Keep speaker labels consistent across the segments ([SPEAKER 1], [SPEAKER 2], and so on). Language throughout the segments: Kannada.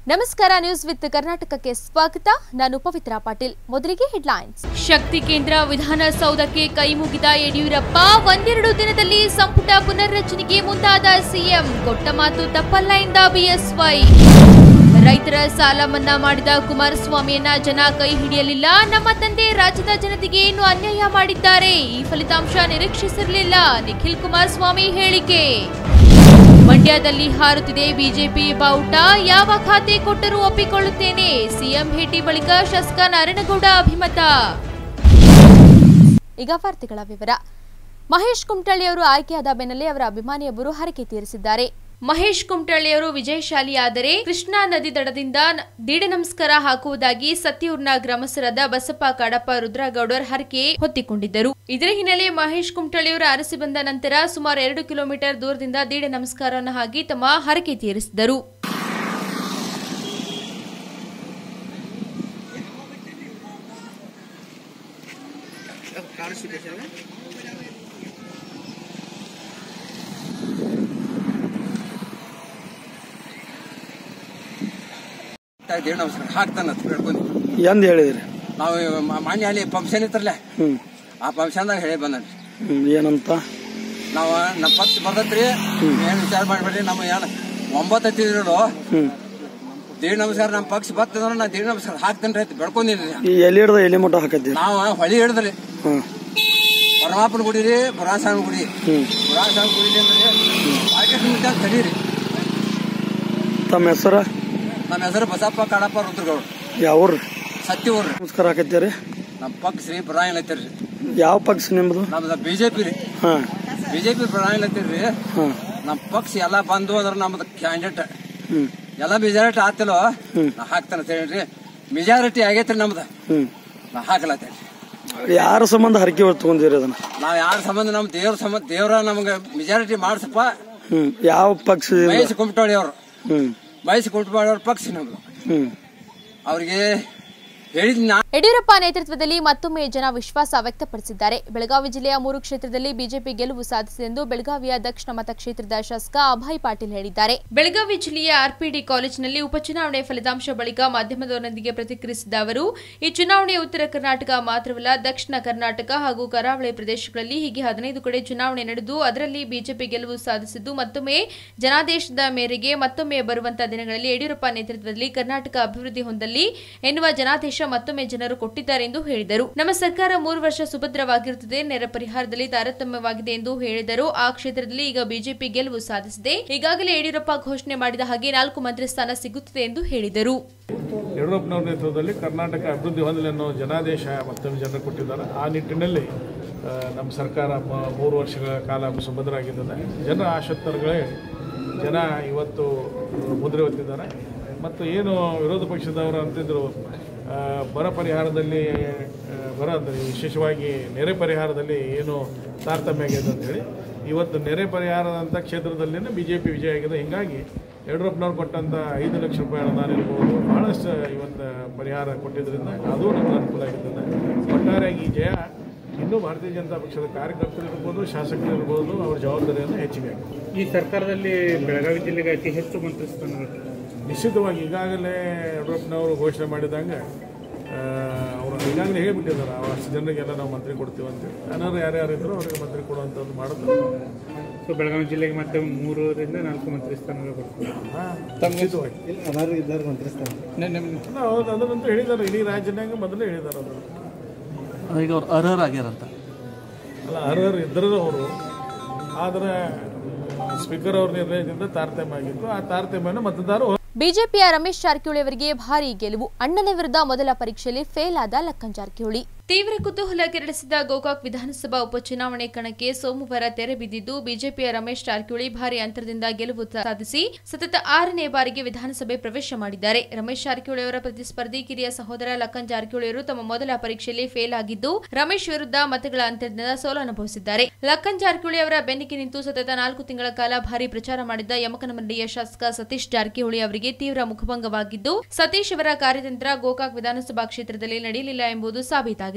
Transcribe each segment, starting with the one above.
[SPEAKER 1] ನಮಸ್ಕಾರ ನ್ಯೂಸ್ ವಿತ್ ಕರ್ನಾಟಕಕ್ಕೆ ಸ್ವಾಗತ ನಾನು ಪವಿತ್ರ ಪಾಟೀಲ್ ಮೊದಲಿಗೆ ಹೆಡ್ಲೈನ್ಸ್
[SPEAKER 2] ಶಕ್ತಿ ಕೇಂದ್ರ ವಿಧಾನಸೌಧಕ್ಕೆ ಕೈ ಮುಗಿದ ಯಡಿಯೂರಪ್ಪ ಒಂದೆರಡು ದಿನದಲ್ಲಿ ಸಂಪುಟ ಪುನರ್ರಚನೆಗೆ ಮುಂದಾದ ಸಿಎಂ ಕೊಟ್ಟ ಮಾತು ತಪ್ಪಲ್ಲ ಎಂದ ಬಿಎಸ್ವೈ ರೈತರ ಸಾಲ ಮನ್ನಾ ಮಾಡಿದ ಕುಮಾರಸ್ವಾಮಿಯನ್ನ ಜನ ಕೈ ಹಿಡಿಯಲಿಲ್ಲ ನಮ್ಮ ತಂದೆ ರಾಜ್ಯದ ಜನತೆಗೆ ಏನು ಅನ್ಯಾಯ ಮಾಡಿದ್ದಾರೆ ಈ ಫಲಿತಾಂಶ ನಿರೀಕ್ಷಿಸಿರಲಿಲ್ಲ ನಿಖಿಲ್ ಕುಮಾರಸ್ವಾಮಿ ಹೇಳಿಕೆ ಮಂಡ್ಯದಲ್ಲಿ ಹಾರುತ್ತಿದೆ ಬಿಜೆಪಿ ಬಾವುಟ ಯಾವ ಖಾತೆ ಕೊಟ್ಟರೂ ಒಪ್ಪಿಕೊಳ್ಳುತ್ತೇನೆ ಸಿಎಂ ಭೇಟಿ ಬಳಿಕ ಶಾಸಕ ನಾರಾಯಣಗೌಡ ಅಭಿಮತ
[SPEAKER 1] ಈಗ ವಾರ್ತೆಗಳ ವಿವರ ಮಹೇಶ್ ಕುಮಟಳ್ಳಿಯವರು ಆಯ್ಕೆಯಾದ ಬೆನ್ನಲ್ಲೇ ಅವರ ಅಭಿಮಾನಿಯೊಬ್ಬರು ಹರಕೆ ತೀರಿಸಿದ್ದಾರೆ
[SPEAKER 2] ಮಹೇಶ್ ಕುಮಟಳ್ಳಿಯವರು ವಿಜಯಶಾಲಿಯಾದರೆ ಕೃಷ್ಣಾ ನದಿ ದಡದಿಂದ ನ- ದೀಡ ನಮಸ್ಕಾರ ಹಾಕುವುದಾಗಿ ಸತ್ಯೂರ್ನ ಗ್ರಾಮಸ್ಥರಾದ ಬಸಪ್ಪ ಕಾಡಪ್ಪ ರುದ್ರಗೌಡರ್ ಹರಕೆ ಹೊತ್ತಿಕೊಂಡಿದ್ದರು ಇದರ ಹಿನ್ನೆಲೆ ಮಹೇಶ್ ಕುಮಟಳ್ಳಿಯವರು ಅರಸಿ ಬಂದ ನಂತರ ಸುಮಾರು ಎರಡು ಕಿಲೋಮೀಟರ್ ದೂರದಿಂದ ದೀಡ ನಮಸ್ಕಾರವನ್ನು ಹಾಕಿ ತಮ್ಮ ಹರಕೆ ತೀರಿಸಿದರು
[SPEAKER 3] ದೇವ್ ನಮಸ್ಕಾರ ಹಾಕ್ತಾನ ಅಂತ ಹೇಳ್ಕೊಂಡು
[SPEAKER 4] ಎಂದ್ ಹೇಳಿದ್ರಿ
[SPEAKER 3] ನಾವು ಮ- ಮಾನ್ಯ ಅಲ್ಲಿ ಫಂಕ್ಷನ್ ಇತ್ತಲ್ಲ
[SPEAKER 4] ಹ್ಮ್
[SPEAKER 3] ಆ ಫಂಕ್ಷನ್ದಾಗ ಹೇಳಿ ಬಂದನ್ರಿ
[SPEAKER 4] ಹ್ಮ್ ಏನಂತ
[SPEAKER 3] ನಾವು ನಮ್ಮ ಪಕ್ಷ ಬರ್ತೈತ್ರಿ ಏನ್ ವಿಚಾರ ಮಾಡ್ಬೇಡ್ರಿ ನಮ್ಮ ಏನ್ ಒಂಬತ್ತು ಹತ್ತಿದ್ರು
[SPEAKER 4] ಹ್ಮ್
[SPEAKER 3] ದೇವ್ ನಮಸ್ಕಾರ ನಮ್ಮ ಪಕ್ಷ ಬರ್ತದಂದ್ರ ನಾ ದೇವ್ ನಮಸ್ಕಾರ ಹಾಕ್ತೇನ್ರಿ ಅಂತ ಬೆಳ್ಕೊಂಡಿದ್ರಿ
[SPEAKER 4] ಈ ಎಲ್ಲಿ ಹಿಡ್ದ ಎಲ್ಲಿ ಮಟ್ಟ ಹಾಕತ್ತೀರಿ
[SPEAKER 3] ನಾವು ಹೊಳಿ ಹಿಡಿದ್ರಿ
[SPEAKER 4] ಹ್ಮ್
[SPEAKER 3] ಪರಮಾಪನ ಗುಡಿ ರೀ ಬುರಾಸಾನ ಗುಡಿ
[SPEAKER 4] ಹ್ಮ್
[SPEAKER 3] ಬುರಾಸಾನ ಗುಡಿ ಅಂದ್ರೆ ಆರ್ಕೆಸ್ಟ್ ಮುಂದೆ ತಡೀರಿ
[SPEAKER 4] ತಮ್ಮ ಹೆಸರ
[SPEAKER 3] ನಮ್ಮ ಹೆಸರು ಬಸಪ್ಪ ಕಾಡಪ್ಪ ರುದ್ರಗೌಡ
[SPEAKER 4] ಯಾವ್ರ
[SPEAKER 3] ಸತ್ಯ ಊರ್ರಿ
[SPEAKER 4] ನಮಸ್ಕಾರ ಹಾಕತ್ತೀರಿ
[SPEAKER 3] ನಮ್ಮ ಪಕ್ಷ ರೀ ಬರಾಯಿಲ್ ಐತಿರಿ
[SPEAKER 4] ಯಾವ ಪಕ್ಷ ನಿಮ್ದು
[SPEAKER 3] ನಮ್ದು ಬಿಜೆಪಿ ರೀ
[SPEAKER 4] ಹಾ
[SPEAKER 3] ಬಿಜೆಪಿ ಬರಾಯಿಲ್ ಐತಿರಿ
[SPEAKER 4] ಹಾ
[SPEAKER 3] ನಮ್ಮ ಪಕ್ಷ ಎಲ್ಲ ಬಂದು ಅಂದ್ರೆ ನಮ್ದು ಕ್ಯಾಂಡಿಡೇಟ್
[SPEAKER 4] ಹ್ಮ್
[SPEAKER 3] ಎಲ್ಲ ಮೆಜಾರಿಟಿ ಆತಿಲ್ಲೋ
[SPEAKER 4] ಹ್ಮ್.
[SPEAKER 3] ನಾ ಹಾಕ್ತಾನೆ ಅಂತ ಹೇಳ್ರಿ ಮೆಜಾರಿಟಿ ಆಗೈತ್ರಿ ನಮ್ದು
[SPEAKER 4] ಹ್ಮ್
[SPEAKER 3] ನಾ ಹಾಕ್ಲತ್ತೇನೆ
[SPEAKER 4] ಯಾರ ಸಂಬಂಧ ಹರಕೆ ತಗೊಂಡಿರಿ ಅದನ್ನ
[SPEAKER 3] ನಾವ್ ಯಾರ ಸಂಬಂಧ ನಮ್ ದೇವ್ರ ಸಂಬಂಧ ದೇವ್ರ ನಮ್ಗೆ ಮೆಜಾರಿಟಿ ಮಾಡ್ಸಪ್ಪ
[SPEAKER 4] ಹ್ಮ್ ಯಾವ ಪಕ್ಷ
[SPEAKER 3] ಮಹೇಶ್ ಕುಮಟೋಳಿ ಅವ್ರು
[SPEAKER 4] ಹ್ಮ್
[SPEAKER 3] ಮಹೇಶ್ ಕುಮಟೋಳಿ ಅವ್ರ ಪಕ್ಷ ನಮ್ದು
[SPEAKER 4] ಹ್ಮ್
[SPEAKER 3] ಅವ್ರಿಗೆ ಹೇಳಿದ್ ನಾ
[SPEAKER 1] ಯಡಿಯೂರಪ್ಪ ನೇತೃತ್ವದಲ್ಲಿ ಮತ್ತೊಮ್ಮೆ ಜನ ವಿಶ್ವಾಸ ವ್ಯಕ್ತಪಡಿಸಿದ್ದಾರೆ ಬೆಳಗಾವಿ ಜಿಲ್ಲೆಯ ಮೂರು ಕ್ಷೇತ್ರದಲ್ಲಿ ಬಿಜೆಪಿ ಗೆಲುವು ಸಾಧಿಸಿದೆ ಎಂದು ಬೆಳಗಾವಿಯ ದಕ್ಷಿಣ ಮತಕ್ಷೇತ್ರದ ಶಾಸಕ ಅಭಯ್ ಪಾಟೀಲ್ ಹೇಳಿದ್ದಾರೆ
[SPEAKER 2] ಬೆಳಗಾವಿ ಜಿಲ್ಲೆಯ ಆರ್ಪಿಡಿ ಕಾಲೇಜಿನಲ್ಲಿ ಉಪಚುನಾವಣೆ ಫಲಿತಾಂಶ ಬಳಿಕ ಮಾಧ್ಯಮದವರೊಂದಿಗೆ ಪ್ರತಿಕ್ರಿಯಿಸಿದ ಅವರು ಈ ಚುನಾವಣೆ ಉತ್ತರ ಕರ್ನಾಟಕ ಮಾತ್ರವಲ್ಲ ದಕ್ಷಿಣ ಕರ್ನಾಟಕ ಹಾಗೂ ಕರಾವಳಿ ಪ್ರದೇಶಗಳಲ್ಲಿ ಹೀಗೆ ಹದಿನೈದು ಕಡೆ ಚುನಾವಣೆ ನಡೆದು ಅದರಲ್ಲಿ ಬಿಜೆಪಿ ಗೆಲುವು ಸಾಧಿಸಿದ್ದು ಮತ್ತೊಮ್ಮೆ ಜನಾದೇಶದ ಮೇರೆಗೆ ಮತ್ತೊಮ್ಮೆ ಬರುವಂತಹ ದಿನಗಳಲ್ಲಿ ಯಡಿಯೂರಪ್ಪ ನೇತೃತ್ವದಲ್ಲಿ ಕರ್ನಾಟಕ ಅಭಿವೃದ್ಧಿ ಹೊಂದಲಿ ಎನ್ನುವ ಜನಾದೇಶ ಮತ್ತೊಮ್ಮೆ ಜನರು ಕೊಟ್ಟಿದ್ದಾರೆ ಎಂದು ಹೇಳಿದರು ನಮ್ಮ ಸರ್ಕಾರ ಮೂರು ವರ್ಷ ಸುಭದ್ರವಾಗಿರುತ್ತದೆ ನೆರೆ ಪರಿಹಾರದಲ್ಲಿ ತಾರತಮ್ಯವಾಗಿದೆ ಎಂದು ಹೇಳಿದರು ಆ ಕ್ಷೇತ್ರದಲ್ಲಿ ಈಗ ಬಿಜೆಪಿ ಗೆಲುವು ಸಾಧಿಸಿದೆ ಈಗಾಗಲೇ ಯಡಿಯೂರಪ್ಪ ಘೋಷಣೆ ಮಾಡಿದ ಹಾಗೆ ನಾಲ್ಕು ಮಂತ್ರಿ ಸ್ಥಾನ ಸಿಗುತ್ತದೆ ಎಂದು ಹೇಳಿದರು
[SPEAKER 5] ಯಡಿಯೂರಪ್ಪನವ್ರ ನೇತೃತ್ವದಲ್ಲಿ ಕರ್ನಾಟಕ ಅಭಿವೃದ್ಧಿ ಹೊಂದಲಿ ಅನ್ನೋ ಜನಾದೇಶ ಮತ್ತೊಮ್ಮೆ ಜನರು ಕೊಟ್ಟಿದ್ದಾರೆ ಆ ನಿಟ್ಟಿನಲ್ಲಿ ಆ, ನಮ್ಮ ಸರ್ಕಾರ ಮ- ಮೂರು ವರ್ಷಗಳ ಕಾಲ ಸುಭದ್ರವಾಗಿದ್ದಾರೆ ಜನ ಆಶೋತ್ತರಗಳೇ ಜನ ಇವತ್ತು ಮುದ್ರೆ ಹೊತ್ತಿದ್ದಾರೆ ಮತ್ತು ಏನು ವಿರೋಧ ಪಕ್ಷದವರು ಅಂತಿದ್ರು ಆ, ಬರ ಪರಿಹಾರದಲ್ಲಿ ಆ, ಬರ ಅಂದರೆ ವಿಶೇಷವಾಗಿ ನೆರೆ ಪರಿಹಾರದಲ್ಲಿ ಏನು ತಾರತಮ್ಯ ಆಗಿದೆ ಅಂತೇಳಿ ಇವತ್ತು ನೆರೆ ಪರಿಹಾರದಂಥ ಕ್ಷೇತ್ರದಲ್ಲಿನೇ ಬಿ ಜೆ ಪಿ ವಿಜಯ ಆಗಿದೆ ಹೀಗಾಗಿ ಯಡಿಯೂರಪ್ಪನವ್ರು ಕೊಟ್ಟಂಥ ಐದು ಲಕ್ಷ ರೂಪಾಯಿ ಅನುದಾನ ಇರ್ಬೋದು ಭಾಳಷ್ಟು ಇವತ್ತು ಪರಿಹಾರ ಕೊಟ್ಟಿದ್ದರಿಂದ ಅದು ನಮಗೆ ಅನುಕೂಲ ಆಗಿರ್ತದೆ ಒಟ್ಟಾರೆಯಾಗಿ ಈ ಜಯ ಇನ್ನೂ ಭಾರತೀಯ ಜನತಾ ಪಕ್ಷದ ಕಾರ್ಯಕರ್ತರು ಇರ್ಬೋದು ಶಾಸಕರು ಇರ್ಬೋದು ಅವ್ರ ಜವಾಬ್ದಾರಿಯನ್ನು ಹೆಚ್ಚಿಗೆ ಆಗಿದೆ
[SPEAKER 6] ಈ ಸರ್ಕಾರದಲ್ಲಿ ಬೆಳಗಾವಿ ಜಿಲ್ಲೆಗೆ ಅತಿ ಹೆಚ್ಚು ಮಂತ್ರಿ ಸ್ಥಾನಗಳು
[SPEAKER 5] ನಿಶ್ಚಿತವಾಗಿ ಈಗಾಗಲೇ ಯಡಿಯೂರಪ್ಪನವರು ಘೋಷಣೆ ಮಾಡಿದಂಗೆ ಆ, ಅವರು ಈಗಾಗಲೇ ಹೇಳಿಬಿಟ್ಟಿದ್ದಾರೆ ಆ ಅಷ್ಟು ಜನರಿಗೆಲ್ಲ ನಾವು ಮಂತ್ರಿ ಕೊಡ್ತೀವಿ ಅಂತೇಳಿ ಅನರ್ಹ ಯಾರ್ಯಾರು ಇದ್ರು ಅವರಿಗೆ ಮಂತ್ರಿ ಕೊಡುವಂಥದ್ದು ಮಾಡೋದು
[SPEAKER 6] ಸೊ ಬೆಳಗಾವಿ ಜಿಲ್ಲೆಗೆ ಮತ್ತೆ ಮೂರರಿಂದ ನಾಲ್ಕು ಮಂತ್ರಿ ಸ್ಥಾನಗಳು ಬರ್ತವೆ
[SPEAKER 5] ಹಾಂ ನಿಶ್ಚಿತವಾಗಿ ಅಲ್ಲ, ಹೌದು ಅದನ್ನಂತೂ ಹೇಳಿದ್ದಾರೆ ಇಡೀ ರಾಜ್ಯನಾಗ ಮೊದಲೇ ಹೇಳಿದ್ದಾರೆ ಅದನ್ನು
[SPEAKER 7] ಈಗ ಅವ್ರು ಅರ್ಹರಾಗ್ಯಾರಂತ
[SPEAKER 5] ಅಲ್ಲ ಅರ್ಹರು ಇದ್ದರು ಅವರು ಆದರೆ ಸ್ಪೀಕರ್ ಅವ್ರ ನಿರ್ಣಯದಿಂದ ತಾರತಮ್ಯ ಆಗಿತ್ತು ಆ ತಾರತಮ್ಯನ ಮತದಾರರು
[SPEAKER 1] ಬಿಜೆಪಿಯ ರಮೇಶ್ ಜಾರಕಿಹೊಳಿ ಅವರಿಗೆ ಭಾರೀ ಗೆಲುವು ಅಣ್ಣನ ವಿರುದ್ಧ ಮೊದಲ ಪರೀಕ್ಷೆಯಲ್ಲಿ ಫೇಲ್ ಆದ ಲಕ್ಕನ್ ಜಾರಕಿಹೊಳಿ
[SPEAKER 2] ತೀವ್ರ ಕುತೂಹಲ ಕೆರಳಿಸಿದ ಗೋಕಾಕ್ ವಿಧಾನಸಭಾ ಉಪಚುನಾವಣೆ ಕಣಕ್ಕೆ ಸೋಮವಾರ ತೆರೆ ಬಿದ್ದಿದ್ದು ಬಿಜೆಪಿಯ ರಮೇಶ್ ಜಾರಕಿಹೊಳಿ ಭಾರಿ ಅಂತರದಿಂದ ಗೆಲುವು ಸಾಧಿಸಿ ಸತತ ಆರನೇ ಬಾರಿಗೆ ವಿಧಾನಸಭೆ ಪ್ರವೇಶ ಮಾಡಿದ್ದಾರೆ ರಮೇಶ್ ಜಾರಕಿಹೊಳಿ ಅವರ ಪ್ರತಿಸ್ಪರ್ಧಿ ಕಿರಿಯ ಸಹೋದರ ಲಖನ್ ಜಾರಕಿಹೊಳಿ ಅವರು ತಮ್ಮ ಮೊದಲ ಪರೀಕ್ಷೆಯಲ್ಲಿ ಫೇಲ್ ಆಗಿದ್ದು ರಮೇಶ್ ವಿರುದ್ಧ ಮತಗಳ ಅಂತರದಿಂದ ಸೋಲು ಅನುಭವಿಸಿದ್ದಾರೆ ಲಖನ್ ಜಾರಕಿಹೊಳಿ ಅವರ ಬೆನ್ನಿಗೆ ನಿಂತು ಸತತ ನಾಲ್ಕು ತಿಂಗಳ ಕಾಲ ಭಾರಿ ಪ್ರಚಾರ ಮಾಡಿದ್ದ ಯಮಕನಮರಡಿಯ ಶಾಸಕ ಸತೀಶ್ ಜಾರಕಿಹೊಳಿ ಅವರಿಗೆ ತೀವ್ರ ಮುಖಭಂಗವಾಗಿದ್ದು ಸತೀಶ್ ಅವರ ಕಾರ್ಯತಂತ್ರ ಗೋಕಾಕ್ ವಿಧಾನಸಭಾ ಕ್ಷೇತ್ರದಲ್ಲಿ ನಡೆಯಲಿಲ್ಲ ಎಂಬುದು ಸಾಬೀತಾಗಿದೆ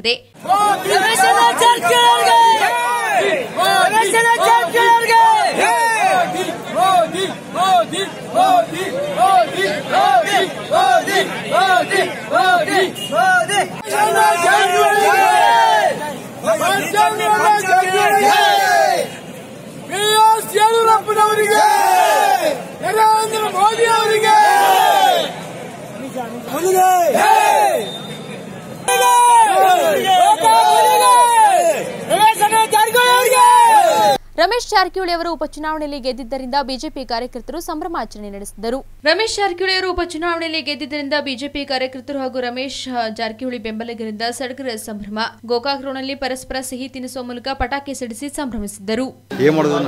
[SPEAKER 8] ಮೋದಿ ಮೋದಿ ಮೋದಿ ಮೋದಿ
[SPEAKER 1] ರಮೇಶ್ ಜಾರಕಿಹೊಳಿ ಅವರು ಉಪಚುನಾವಣೆಯಲ್ಲಿ ಗೆದ್ದಿದ್ದರಿಂದ ಬಿಜೆಪಿ ಕಾರ್ಯಕರ್ತರು ಸಂಭ್ರಮಾಚರಣೆ ನಡೆಸಿದರು
[SPEAKER 2] ರಮೇಶ್ ಜಾರಕಿಹೊಳಿ ಅವರು ಉಪಚುನಾವಣೆಯಲ್ಲಿ ಗೆದ್ದಿದ್ದರಿಂದ ಬಿಜೆಪಿ ಕಾರ್ಯಕರ್ತರು ಹಾಗೂ ರಮೇಶ್ ಆ, ಜಾರಕಿಹೊಳಿ ಬೆಂಬಲಿಗರಿಂದ ಸಡಗರ ಸಂಭ್ರಮ ಗೋಕಾಕ್ ರೋಡ್ನಲ್ಲಿ ಪರಸ್ಪರ ಸಿಹಿ ತಿನ್ನಿಸುವ ಮೂಲಕ ಪಟಾಕಿ ಸಿಡಿಸಿ ಸಂಭ್ರಮಿಸಿದ್ದರು
[SPEAKER 8] ಏನ್ ಮಾಡೋದನ್ನ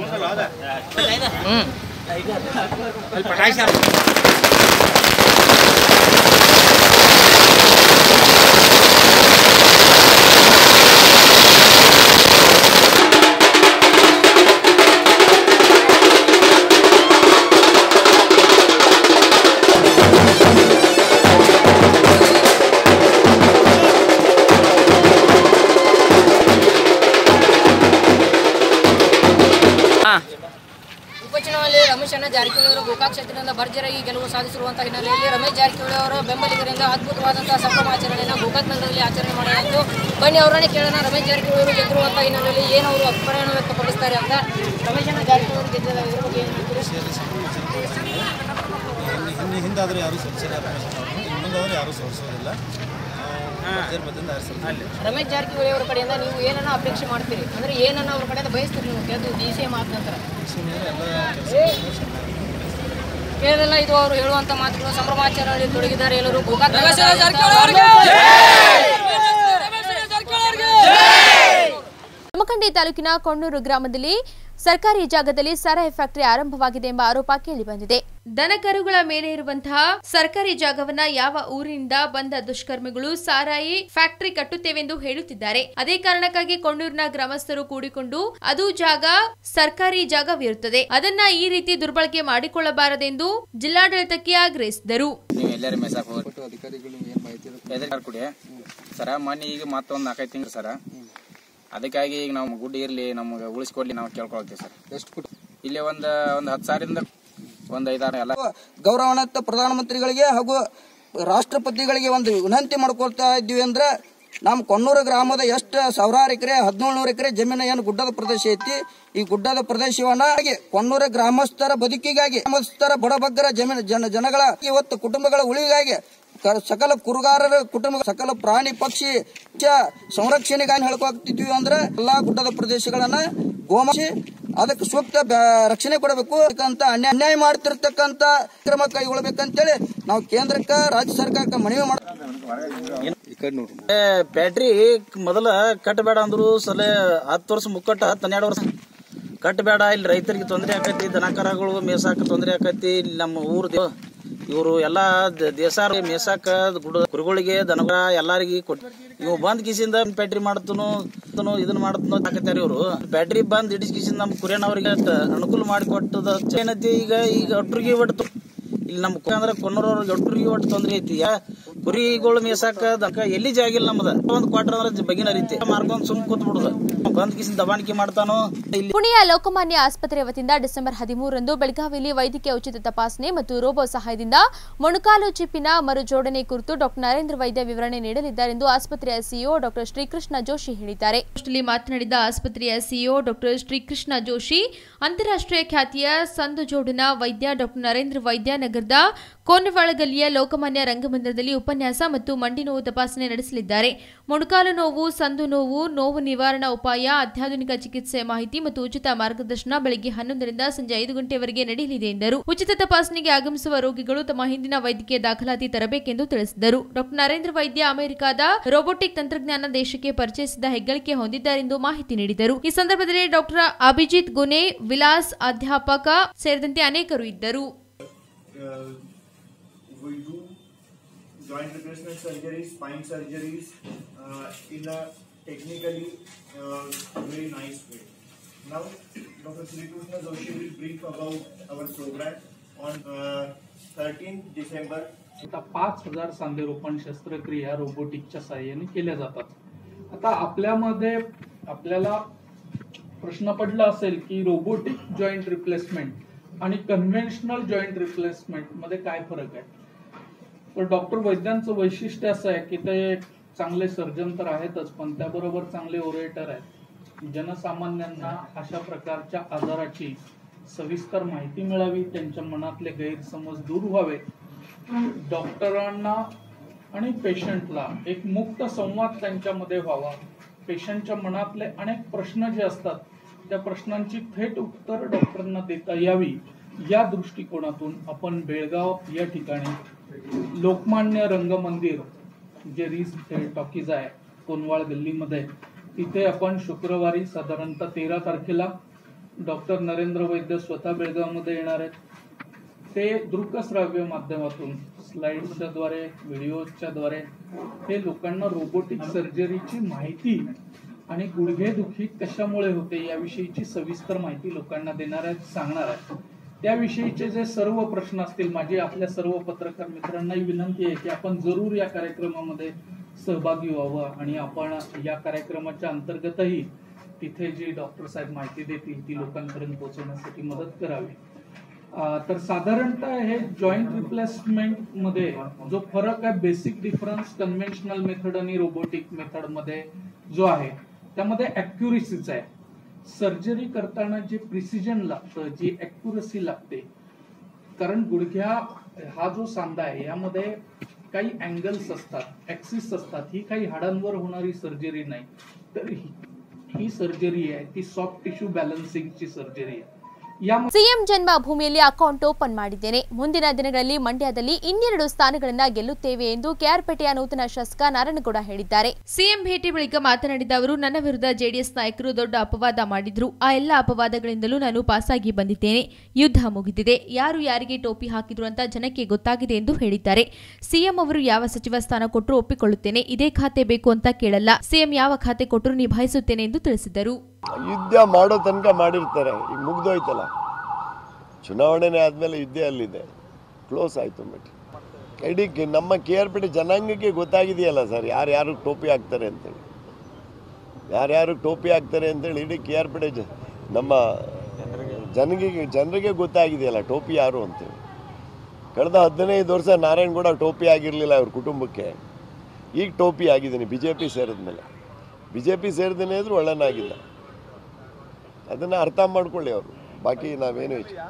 [SPEAKER 9] ಉಪಚುನಾವಣೆಯಲ್ಲಿ ರಮೇಶ್ ಅಣ್ಣ ಜಾರಕಿಹೊಳಿ ಅವರು ಗೋಕಾಕ್ ಕ್ಷೇತ್ರದಿಂದ ಭರ್ಜರಿಯಾಗಿ ಗೆಲುವು ಸಾಧಿಸಿರುವಂತಹ ಹಿನ್ನೆಲೆಯಲ್ಲಿ ರಮೇಶ್ ಜಾರಕಿಹೊಳಿ ಅವರ ಬೆಂಬಲಿಗರಿಂದ ಅದ್ಭುತವಾದಂತಹ ಸಂಭ್ರಮಾಚರಣೆಯನ್ನು ಗೋಕಾಕ್ ನಗರದಲ್ಲಿ ಆಚರಣೆ ಮಾಡಲಾಯಿತು ಬನ್ನಿ ಅವರನ್ನೇ ಕೇಳೋಣ ರಮೇಶ್ ಜಾರಕಿಹೊಳಿ ಅವರು ಗೆದ್ದಿರುವಂತಹ ಹಿನ್ನೆಲೆಯಲ್ಲಿ ಏನು ಅವರು ಅಭಿಪ್ರಾಯವನ್ನು ವ್ಯಕ್ತಪಡಿಸ್ತಾರೆ ಅಂತ ರಮೇಶ್ ಅಣ್ಣ ಜಾರಕಿಹೊಳಿ ಅವರು ಗೆದ್ದಿದ್ದಾರೆ ಇದ್ರ ಬಗ್ಗೆ ಏನು ಹೇಳ್ತೀರಿ?
[SPEAKER 10] ಹಿಂದೆ ಹಿಂದಾದರೂ ಯಾರೂ ಸೋಲಿಸಿಲ್ಲ ರಮೇಶ್ ಅವ್ರನ್ನು ಇನ್ನು ಮುಂದಾದರೂ ಯಾರೂ ಸೋಲಿಸೋದಿಲ್ಲ ಬದಿಂದ
[SPEAKER 9] ರಮೇಶ್ ಜಾರಕಿಹೊಳಿ ಅವರ ಕಡೆಯಿಂದ ನೀವು ಏನನ್ನ ಅಪೇಕ್ಷೆ ಮಾಡ್ತೀರಿ ಅಂದ್ರೆ ಏನನ್ನ ಅವ್ರ ಕಡೆಯಿಂದ ಬಯಸ್ತೀರಿ ನೀವು ಗೆದ್ದು ಡಿ ಸಿ ಎಂ ಆದ ನಂತರ ಕೇಳಿದಲ್ಲ ಇದು ಅವರು ಹೇಳುವಂತ ಮಾತುಗಳು ಸಂಭ್ರಮಾಚರಣೆಯಲ್ಲಿ ತೊಡಗಿದ್ದಾರೆ ಎಲ್ಲರೂ ಗೋಕಾಕ್
[SPEAKER 1] ಜಮಖಂಡಿ ತಾಲೂಕಿನ ಕೊಣ್ಣೂರು ಗ್ರಾಮದಲ್ಲಿ ಸರ್ಕಾರಿ ಜಾಗದಲ್ಲಿ ಸಾರಾಯಿ ಫ್ಯಾಕ್ಟರಿ ಆರಂಭವಾಗಿದೆ ಎಂಬ ಆರೋಪ ಕೇಳಿಬಂದಿದೆ
[SPEAKER 2] ದನಕರುಗಳ ಮೇಲೆ ಇರುವಂತಹ ಸರ್ಕಾರಿ ಜಾಗವನ್ನ ಯಾವ ಊರಿನಿಂದ ಬಂದ ದುಷ್ಕರ್ಮಿಗಳು ಸಾರಾಯಿ ಫ್ಯಾಕ್ಟರಿ ಕಟ್ಟುತ್ತೇವೆಂದು ಹೇಳುತ್ತಿದ್ದಾರೆ ಅದೇ ಕಾರಣಕ್ಕಾಗಿ ಕೊಂಡೂರಿನ ಗ್ರಾಮಸ್ಥರು ಕೂಡಿಕೊಂಡು ಅದು ಜಾಗ ಸರ್ಕಾರಿ ಜಾಗವಿರುತ್ತದೆ ಅದನ್ನ ಈ ರೀತಿ ದುರ್ಬಳಕೆ ಮಾಡಿಕೊಳ್ಳಬಾರದೆಂದು ಜಿಲ್ಲಾಡಳಿತಕ್ಕೆ ಆಗ್ರಹಿಸಿದರು
[SPEAKER 11] ನೀವು ಎಲ್ಲರೂ ಮೆಸಾಕ್ ಹೋಗ್ಬಿಟ್ಟು ಅಧಿಕಾರಿಗಳು ಏನು ಮಾಹಿತಿ ಎದುರು ಕೊಡಿ ಸರ ಮೊನ್ನೆ ಈಗ ಮತ್ತೊಂದು ನಾಲ್ಕೈದು ತಿಂಗಳು ಸರ ಅದಕ್ಕಾಗಿ ಈಗ ನಾವು ಗುಡ್ ಇರಲಿ ನಮ್ಗೆ ಉಳಿಸ್ಕೊಡ್ಲಿ ನಾವು ಕೇಳ್ಕೊಳ್ತೀವಿ ಸರ್ ಎಷ್ಟು ಇಲ್ಲಿ ಒಂದು ಒಂದು ಹತ್ತು ಸಾವಿರದಿಂದ ಒಂದು ಐದಾರು ಎಲ್ಲ
[SPEAKER 12] ಗೌರವಾನ್ವಿತ ಪ್ರಧಾನಮಂತ್ರಿಗಳಿಗೆ ಹಾಗೂ ರಾಷ್ಟ್ರಪತಿಗಳಿಗೆ ಒಂದು ವಿನಂತಿ ಮಾಡ್ಕೊಳ್ತಾ ಇದ್ದೀವಿ ಅಂದ್ರೆ ನಮ್ಮ ಕೊಣ್ಣೂರು ಗ್ರಾಮದ ಎಷ್ಟು ಸಾವಿರಾರು ಎಕರೆ ಹದಿನೇಳು ಎಕರೆ ಜಮೀನು ಏನು ಗುಡ್ಡದ ಪ್ರದೇಶ ಐತಿ ಈ ಗುಡ್ಡದ ಪ್ರದೇಶವನ್ನ ಹಾಗೆ ಕೊಣ್ಣೂರ ಗ್ರಾಮಸ್ಥರ ಬದುಕಿಗಾಗಿ ಗ್ರಾಮಸ್ಥರ ಬಡಬಗ್ಗರ ಜಮೀನು ಜನ ಜನಗಳ ಇವತ್ತು ಕುಟುಂಬಗಳ ಉಳಿಗಾಗಿ ಕ- ಸಕಲ ಕುರುಗಾರರ ಕುಟುಂಬ ಸಕಲ ಪ್ರಾಣಿ ಪಕ್ಷಿ ಚ- ಸಂರಕ್ಷಣೆಗಾಗಿ ಹೇಳ್ಕೊತಿದ್ವಿ ಅಂದ್ರೆ ಎಲ್ಲಾ ಗುಡ್ಡದ ಪ್ರದೇಶಗಳನ್ನ ಗೋಮಾಸಿ ಅದಕ್ಕೆ ಸೂಕ್ತ ಬ್ಯಾ- ರಕ್ಷಣೆ ಕೊಡಬೇಕು ಅಂತ ಅನ್ಯಾಯ ಅನ್ಯಾಯ ಮಾಡ್ತಿರ್ತಕ್ಕಂತ ಕ್ರಮ ಕೈಗೊಳ್ಳಬೇಕಂತೇಳಿ ನಾವು ಕೇಂದ್ರಕ್ಕೆ ರಾಜ್ಯ ಸರ್ಕಾರಕ್ಕೆ ಮನವಿ ಮಾಡ
[SPEAKER 13] ಬ್ಯಾಟ್ರಿ ಮೊದಲ ಕಟ್ಟಬೇಡ ಅಂದ್ರು ಸಲ ಹತ್ತು ವರ್ಷ ಮುಕ್ಕಟ್ಟ ಹತ್ತು ಹನ್ನೆರಡು ವರ್ಷ ಕಟ್ಟಬೇಡ ಇಲ್ಲಿ ರೈತರಿಗೆ ತೊಂದರೆ ಆಕೈತಿ ದನಕರಗಳು ಮೇಸಾಕ ತೊಂದರೆ ಆಕೈತಿ ಇಲ್ಲಿ ನಮ್ಮ ಊರ್ ಇವರು ಎಲ್ಲಾ ದ- ದೇಸಾರ ಮೇಸಾಕ ಗುಡ ಕುರಿಗಳಿಗೆ ದನಗಳ ಎಲ್ಲಾರಿಗೆ ಕೊಟ್ ಇವು ಬಂದ್ ಕಿಸಿಂದ ಬ್ಯಾಟ್ರಿ ಮಾಡ್ತನು ಇದನ್ನ ಮಾಡ್ತನು ಹಾಕತ್ಯಾರ ಇವರು ಬ್ಯಾಟ್ರಿ ಬಂದ್ ಇಡಿಸ್ ಕಿಸಿಂದ ನಮ್ಮ ಕುರಿಯನವರಿಗೆ ಅನುಕೂಲ ಮಾಡಿಕೊಟ್ಟದ ಏನೈತಿ ಈಗ ಈಗ ಒಟ್ರಿಗೆ ಒಟ್ಟು ಇಲ್ಲಿ ನಮ್ಮ ಕು- ಅಂದ್ರ ಕೊನ್ನೂರವ್ರಿಗೆ ಒಟ್ಟರಿಗೆ ಒಟ್ಟು ತೊಂದ್ರೆ ಐತಿ ಯಾ ಕುರಿಗಳು ಮೇಸಾಕ ದನಕ ಎಲ್ಲಿ ಜಾಗಿಲ್ಲ ನಮ್ದ ಒಂದ್ ಕ್ವಾರ್ಟರ್ ಅಂದ್ರ ಬಗಿನ ರೀತಿ ಮಾರ್ಕೊಂಡ್ ಸುಮ್ ಕೂತ್ ಬಿಡುದು ಬಂದ್ ಕಿಸಿಂದ ದಬಾಣಿಕೆ ಮಾಡ್ತಾನೋ ಇಲ್ಲಿ
[SPEAKER 1] ಪುಣೆಯ ಲೋಕಮಾನ್ಯ ಆಸ್ಪತ್ರೆ ವತಿಯಿಂದ ಡಿಸೆಂಬರ್ ಹದಿಮೂರರಂದು ಬೆಳಗಾವಿಯಲ್ಲಿ ವೈದ್ಯಕೀಯ ಉಚಿತ ತಪಾಸಣೆ ಮತ್ತು ರೋಬೋ ಸಹಾಯದಿಂದ ಮೊಣಕಾಲು ಚಿಪ್ಪಿನ ಮರು ಜೋಡಣೆ ಕುರಿತು ಡಾಕ್ಟರ್ ನರೇಂದ್ರ ವೈದ್ಯ ವಿವರಣೆ ನೀಡಲಿದ್ದಾರೆಂದು ಆಸ್ಪತ್ರೆಯ ಸಿಇಒ ಡಾಕ್ಟರ್ ಶ್ರೀಕೃಷ್ಣ ಜೋಶಿ ಹೇಳಿದ್ದಾರೆ
[SPEAKER 2] ಗೋಷ್ಠಿಯಲ್ಲಿ ಮಾತನಾಡಿದ ಆಸ್ಪತ್ರೆಯ ಸಿಇಒ ಡಾಕ್ಟರ್ ಶ್ರೀಕೃಷ್ಣ ಜೋಶಿ ಅಂತಾರಾಷ್ಟ್ರೀಯ ಖ್ಯಾತಿಯ ಸಂದು ಜೋಡನ ವೈದ್ಯ ಡಾಕ್ಟರ್ ನರೇಂದ್ರ ವೈದ್ಯ ನಗರದ ಕೋನವಾಳಗಲ್ಲಿಯ ಲೋಕಮಾನ್ಯ ರಂಗಮಂದಿರದಲ್ಲಿ ಉಪನ್ಯಾಸ ಮತ್ತು ಮಂಡಿ ನೋವು ತಪಾಸಣೆ ನಡೆಸಲಿದ್ದಾರೆ ಮೊಣಕಾಲು ನೋವು ಸಂದು ನೋವು ನೋವು ನಿವಾರಣಾ ಉಪಾಯ ಅತ್ಯಾಧುನಿಕ ಚಿಕಿತ್ಸೆ ಮಾಹಿತಿ ಮತ್ತು ಉಚಿತ ಮಾರ್ಗದರ್ಶನ ಬೆಳಗ್ಗೆ ಹನ್ನೊಂದರಿಂದ ಸಂಜೆ ಐದು ಗಂಟೆವರೆಗೆ ನಡೆಯಲಿದೆ ಎಂದರು ಉಚಿತ ತಪಾಸಣೆಗೆ ಆಗಮಿಸುವ ರೋಗಿಗಳು ತಮ್ಮ ಹಿಂದಿನ ವೈದ್ಯಕೀಯ ದಾಖಲಾತಿ ತರಬೇಕೆಂದು ತಿಳಿಸಿದರು ಡಾಕ್ಟರ್ ನರೇಂದ್ರ ವೈದ್ಯ ಅಮೆರಿಕದ ರೋಬೋಟಿಕ್ ತಂತ್ರಜ್ಞಾನ ದೇಶಕ್ಕೆ ಪರಿಚಯಿಸಿದ ಹೆಗ್ಗಳಿಕೆ ಹೊಂದಿದ್ದಾರೆಂದು ಮಾಹಿತಿ ನೀಡಿದರು ಈ ಸಂದರ್ಭದಲ್ಲಿ ಡಾಕ್ಟರ್ ಅಭಿಜಿತ್ ಗುನೆ ವಿಲಾಸ್ ಅಧ್ಯಾಪಕ ಸೇರಿದಂತೆ ಅನೇಕರು ಇದ್ದರು
[SPEAKER 14] we do joint replacement surgeries, spine surgeries uh, in a technically uh, very nice way. Now, Dr. Sri Krishna Joshi will brief about our program on uh, 13th December.
[SPEAKER 7] आता पाच हजार सांधेरोपण शस्त्रक्रिया रोबोटिकच्या साहाय्याने केल्या जातात आता आपल्यामध्ये आपल्याला प्रश्न पडला असेल की रोबोटिक जॉईंट रिप्लेसमेंट आणि कन्व्हेन्शनल जॉईंट रिप्लेसमेंट मध्ये काय फरक आहे तर डॉक्टर वैद्यांचं वैशिष्ट्य असं आहे की ते चांगले सर्जन तर आहेतच पण त्याबरोबर चांगले ओरेटर आहेत जनसामान्यांना अशा प्रकारच्या आजाराची सविस्तर माहिती मिळावी त्यांच्या मनातले गैरसमज दूर व्हावे डॉक्टरांना आणि पेशंटला एक मुक्त संवाद त्यांच्यामध्ये व्हावा पेशंटच्या मनातले अनेक प्रश्न जे असतात त्या प्रश्नांची थेट उत्तर डॉक्टरांना देता यावी या दृष्टिकोनातून आपण बेळगाव या ठिकाणी लोकमान्य रंगमंदिर जे रिस टॉकीज आहे कोनवाळ गल्लीमध्ये तिथे आपण शुक्रवारी साधारणतः तेरा तारखेला डॉक्टर नरेंद्र वैद्य स्वतः बेळगावमध्ये येणार आहेत ते दृकश्राव्य माध्यमातून स्लाइड्सच्या द्वारे व्हिडिओच्या द्वारे हे लोकांना रोबोटिक सर्जरीची माहिती आणि गुडघेदुखी कशामुळे होते याविषयीची सविस्तर माहिती लोकांना देणार आहेत सांगणार आहेत त्याविषयीचे जे सर्व प्रश्न असतील माझी आपल्या सर्व पत्रकार मित्रांनाही विनंती आहे की आपण जरूर या कार्यक्रमामध्ये सहभागी व्हावं आणि आपण या कार्यक्रमाच्या अंतर्गतही तिथे जी डॉक्टर साहेब माहिती देतील ती लोकांपर्यंत पोहोचवण्यासाठी मदत करावी अं, तर साधारणतः हे जॉईंट रिप्लेसमेंट मध्ये जो फरक आहे बेसिक डिफरन्स कन्व्हेन्शनल मेथड आणि रोबोटिक मेथड मध्ये जो आहे त्यामध्ये अॅक्युरेसीच आहे सर्जरी करताना जे प्रिसिजन लागतं जी अॅक्युरसी लागते कारण गुडघ्या हा जो सांधा आहे यामध्ये काही अँगल्स असतात ऍक्सिस असतात ही काही हाडांवर होणारी सर्जरी नाही तर ही ही सर्जरी आहे ती सॉफ्ट टिश्यू बॅलन्सिंगची सर्जरी आहे या
[SPEAKER 1] ಸಿಎಂ ಜನ್ಮಭೂಮಿಯಲ್ಲಿ ಅಕೌಂಟ್ ಓಪನ್ ಮಾಡಿದ್ದೇನೆ ಮುಂದಿನ ದಿನಗಳಲ್ಲಿ ಮಂಡ್ಯದಲ್ಲಿ ಇನ್ನೆರಡು ಸ್ಥಾನಗಳನ್ನ ಗೆಲ್ಲುತ್ತೇವೆ ಎಂದು ಕೆಆರ್ಪೇಟೆಯ ನೂತನ ಶಾಸಕ ನಾರಾಯಣಗೌಡ ಹೇಳಿದ್ದಾರೆ
[SPEAKER 2] ಸಿಎಂ ಭೇಟಿ ಬಳಿಕ ಮಾತನಾಡಿದ ಅವರು ನನ್ನ ವಿರುದ್ಧ ಜೆಡಿಎಸ್ ನಾಯಕರು ದೊಡ್ಡ ಅಪವಾದ ಮಾಡಿದ್ರು ಆ ಎಲ್ಲ ಅಪವಾದಗಳಿಂದಲೂ ನಾನು ಪಾಸಾಗಿ ಬಂದಿದ್ದೇನೆ ಯುದ್ಧ ಮುಗಿದಿದೆ ಯಾರು ಯಾರಿಗೆ ಟೋಪಿ ಹಾಕಿದ್ರು ಅಂತ ಜನಕ್ಕೆ ಗೊತ್ತಾಗಿದೆ ಎಂದು ಹೇಳಿದ್ದಾರೆ ಸಿಎಂ ಅವರು ಯಾವ ಸಚಿವ ಸ್ಥಾನ ಕೊಟ್ಟರು ಒಪ್ಪಿಕೊಳ್ಳುತ್ತೇನೆ ಇದೇ ಖಾತೆ ಬೇಕು ಅಂತ ಕೇಳಲ್ಲ ಸಿಎಂ ಯಾವ ಖಾತೆ ಕೊಟ್ಟರು ನಿಭಾಯಿಸುತ್ತೇನೆ ಎಂದು ತಿಳಿಸಿದರು
[SPEAKER 8] ಯುದ್ಧ ಮಾಡೋ ತನಕ ಮಾಡಿರ್ತಾರೆ ಈಗ ಮುಗ್ದೋಯ್ತಲ್ಲ ಚುನಾವಣೆನೇ ಆದಮೇಲೆ ಯುದ್ಧ ಅಲ್ಲಿದೆ ಕ್ಲೋಸ್ ಆಯಿತು ಮೆಟ್ ಇಡೀ ಕೆ- ನಮ್ಮ ಕೆ ಆರ್ ಪಿ ಟಿ ಜನಾಂಗಕ್ಕೆ ಗೊತ್ತಾಗಿದೆಯಲ್ಲ ಸರ್ ಯಾರ್ಯಾರು ಟೋಪಿ ಹಾಕ್ತಾರೆ ಅಂತೇಳಿ ಯಾರ್ಯಾರು ಟೋಪಿ ಹಾಕ್ತಾರೆ ಅಂತೇಳಿ ಇಡೀ ಕೆ ಆರ್ ಪಿ ಟಿ ಜ ನಮ್ಮ ಜನರಿಗೆ ಜನರಿಗೆ ಗೊತ್ತಾಗಿದೆಯಲ್ಲ ಟೋಪಿ ಯಾರು ಅಂತೇಳಿ ಕಳೆದ ಹದಿನೈದು ವರ್ಷ ನಾರಾಯಣಗೌಡ ಟೋಪಿ ಆಗಿರಲಿಲ್ಲ ಅವ್ರ ಕುಟುಂಬಕ್ಕೆ ಈಗ ಟೋಪಿ ಆಗಿದ್ದೀನಿ ಬಿ ಜೆ ಪಿ ಸೇರಿದ್ಮೇಲೆ ಬಿ ಜೆ ಪಿ ಸೇರಿದೇನೆ ಇದ್ರು ಒಳ್ಳೆನಾಗಿಲ್ಲ ಅದನ್ನು ಅರ್ಥ ಮಾಡ್ಕೊಳ್ಳಿ ಅವರು ಬಾಕಿ ನಾವೇನು ಹೆಚ್ಚು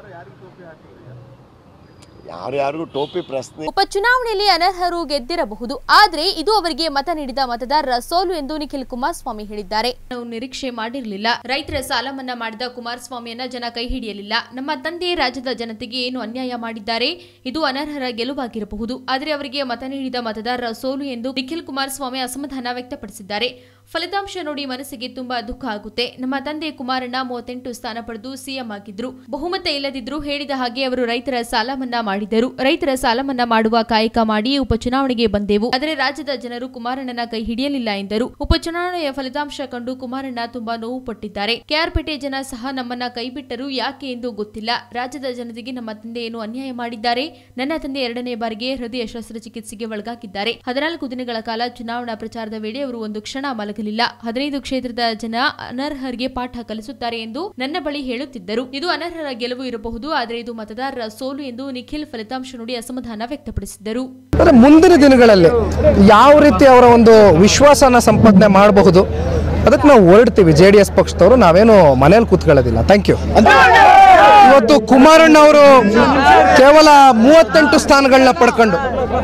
[SPEAKER 8] ಯಾರ್ಯಾರಿಗೂ ಟೋಪಿ ಪ್ರಶ್ನೆ
[SPEAKER 1] ಉಪಚುನಾವಣೆಯಲ್ಲಿ ಅನರ್ಹರು ಗೆದ್ದಿರಬಹುದು ಆದರೆ ಇದು ಅವರಿಗೆ ಮತ ನೀಡಿದ ಮತದಾರರ ಸೋಲು ಎಂದು ನಿಖಿಲ್ ಕುಮಾರಸ್ವಾಮಿ ಹೇಳಿದ್ದಾರೆ
[SPEAKER 2] ನಾವು ನಿರೀಕ್ಷೆ ಮಾಡಿರಲಿಲ್ಲ ರೈತರ ಸಾಲ ಮನ್ನಾ ಮಾಡಿದ ಕುಮಾರಸ್ವಾಮಿಯನ್ನ ಜನ ಕೈ ಹಿಡಿಯಲಿಲ್ಲ ನಮ್ಮ ತಂದೆ ರಾಜ್ಯದ ಜನತೆಗೆ ಏನು ಅನ್ಯಾಯ ಮಾಡಿದ್ದಾರೆ ಇದು ಅನರ್ಹರ ಗೆಲುವಾಗಿರಬಹುದು ಆದರೆ ಅವರಿಗೆ ಮತ ನೀಡಿದ ಮತದಾರರ ಸೋಲು ಎಂದು ನಿಖಿಲ್ ಕುಮಾರಸ್ವಾಮಿ ಅಸಮಾಧಾನ ವ್ಯಕ್ತಪಡಿಸಿದ್ದಾರೆ ಫಲಿತಾಂಶ ನೋಡಿ ಮನಸ್ಸಿಗೆ ತುಂಬಾ ದುಃಖ ಆಗುತ್ತೆ ನಮ್ಮ ತಂದೆ ಕುಮಾರಣ್ಣ ಮೂವತ್ತೆಂಟು ಸ್ಥಾನ ಪಡೆದು ಸಿಎಂ ಆಗಿದ್ರು ಬಹುಮತ ಇಲ್ಲದಿದ್ರು ಹೇಳಿದ ಹಾಗೆ ಅವರು ರೈತರ ಸಾಲ ಮನ್ನಾ ಮಾಡಿದರು ರೈತರ ಸಾಲ ಮನ್ನಾ ಮಾಡುವ ಕಾಯಕ ಮಾಡಿ ಉಪಚುನಾವಣೆಗೆ ಬಂದೆವು ಆದರೆ ರಾಜ್ಯದ ಜನರು ಕುಮಾರಣ್ಣನ ಕೈ ಹಿಡಿಯಲಿಲ್ಲ ಎಂದರು ಉಪಚುನಾವಣೆಯ ಫಲಿತಾಂಶ ಕಂಡು ಕುಮಾರಣ್ಣ ತುಂಬಾ ನೋವು ಪಟ್ಟಿದ್ದಾರೆ ಕೆಆರ್ಪೇಟೆ ಜನ ಸಹ ನಮ್ಮನ್ನ ಕೈಬಿಟ್ಟರು ಯಾಕೆ ಎಂದು ಗೊತ್ತಿಲ್ಲ ರಾಜ್ಯದ ಜನತೆಗೆ ನಮ್ಮ ತಂದೆ ಏನು ಅನ್ಯಾಯ ಮಾಡಿದ್ದಾರೆ ನನ್ನ ತಂದೆ ಎರಡನೇ ಬಾರಿಗೆ ಹೃದಯ ಶಸ್ತ್ರಚಿಕಿತ್ಸೆಗೆ ಒಳಗಾಗಿದ್ದಾರೆ ಹದಿನಾಲ್ಕು ದಿನಗಳ ಕಾಲ ಚುನಾವಣಾ ಪ್ರಚಾರದ ವೇಳೆ ಅವರು ಒಂದು ಕ್ಷಣ ಮಲಗಲಿಲ್ಲ ಹದಿನೈದು ಕ್ಷೇತ್ರದ ಜನ ಅನರ್ಹರಿಗೆ ಪಾಠ ಕಲಿಸುತ್ತಾರೆ ಎಂದು ನನ್ನ ಬಳಿ ಹೇಳುತ್ತಿದ್ದರು ಇದು ಅನರ್ಹರ ಗೆಲುವು ಇರಬಹುದು ಆದರೆ ಇದು ಮತದಾರರ ಸೋಲು ಎಂದು ನಿಖಿಲ್ ಫಲಿತಾಂಶ ನೋಡಿ ಅಸಮಾಧಾನ ವ್ಯಕ್ತಪಡಿಸಿದರು
[SPEAKER 15] ಅಂದರೆ ಮುಂದಿನ ದಿನಗಳಲ್ಲಿ ಯಾವ ರೀತಿ ಅವರ ಒಂದು ವಿಶ್ವಾಸನ ಸಂಪಾದನೆ ಮಾಡಬಹುದು ಅದಕ್ಕೆ ನಾವು ಹೊರಡ್ತೀವಿ ಜೆ ಡಿ ಎಸ್ ಪಕ್ಷದವರು ನಾವೇನು ಮನೇಲಿ ಕೂತ್ಕೊಳ್ಳೋದಿಲ್ಲ ಥ್ಯಾಂಕ್ ಯು ಇವತ್ತು ಕುಮಾರಣ್ಣ ಅವರು ಕೇವಲ ಮೂವತ್ತೆಂಟು ಸ್ಥಾನಗಳನ್ನ ಪಡ್ಕೊಂಡು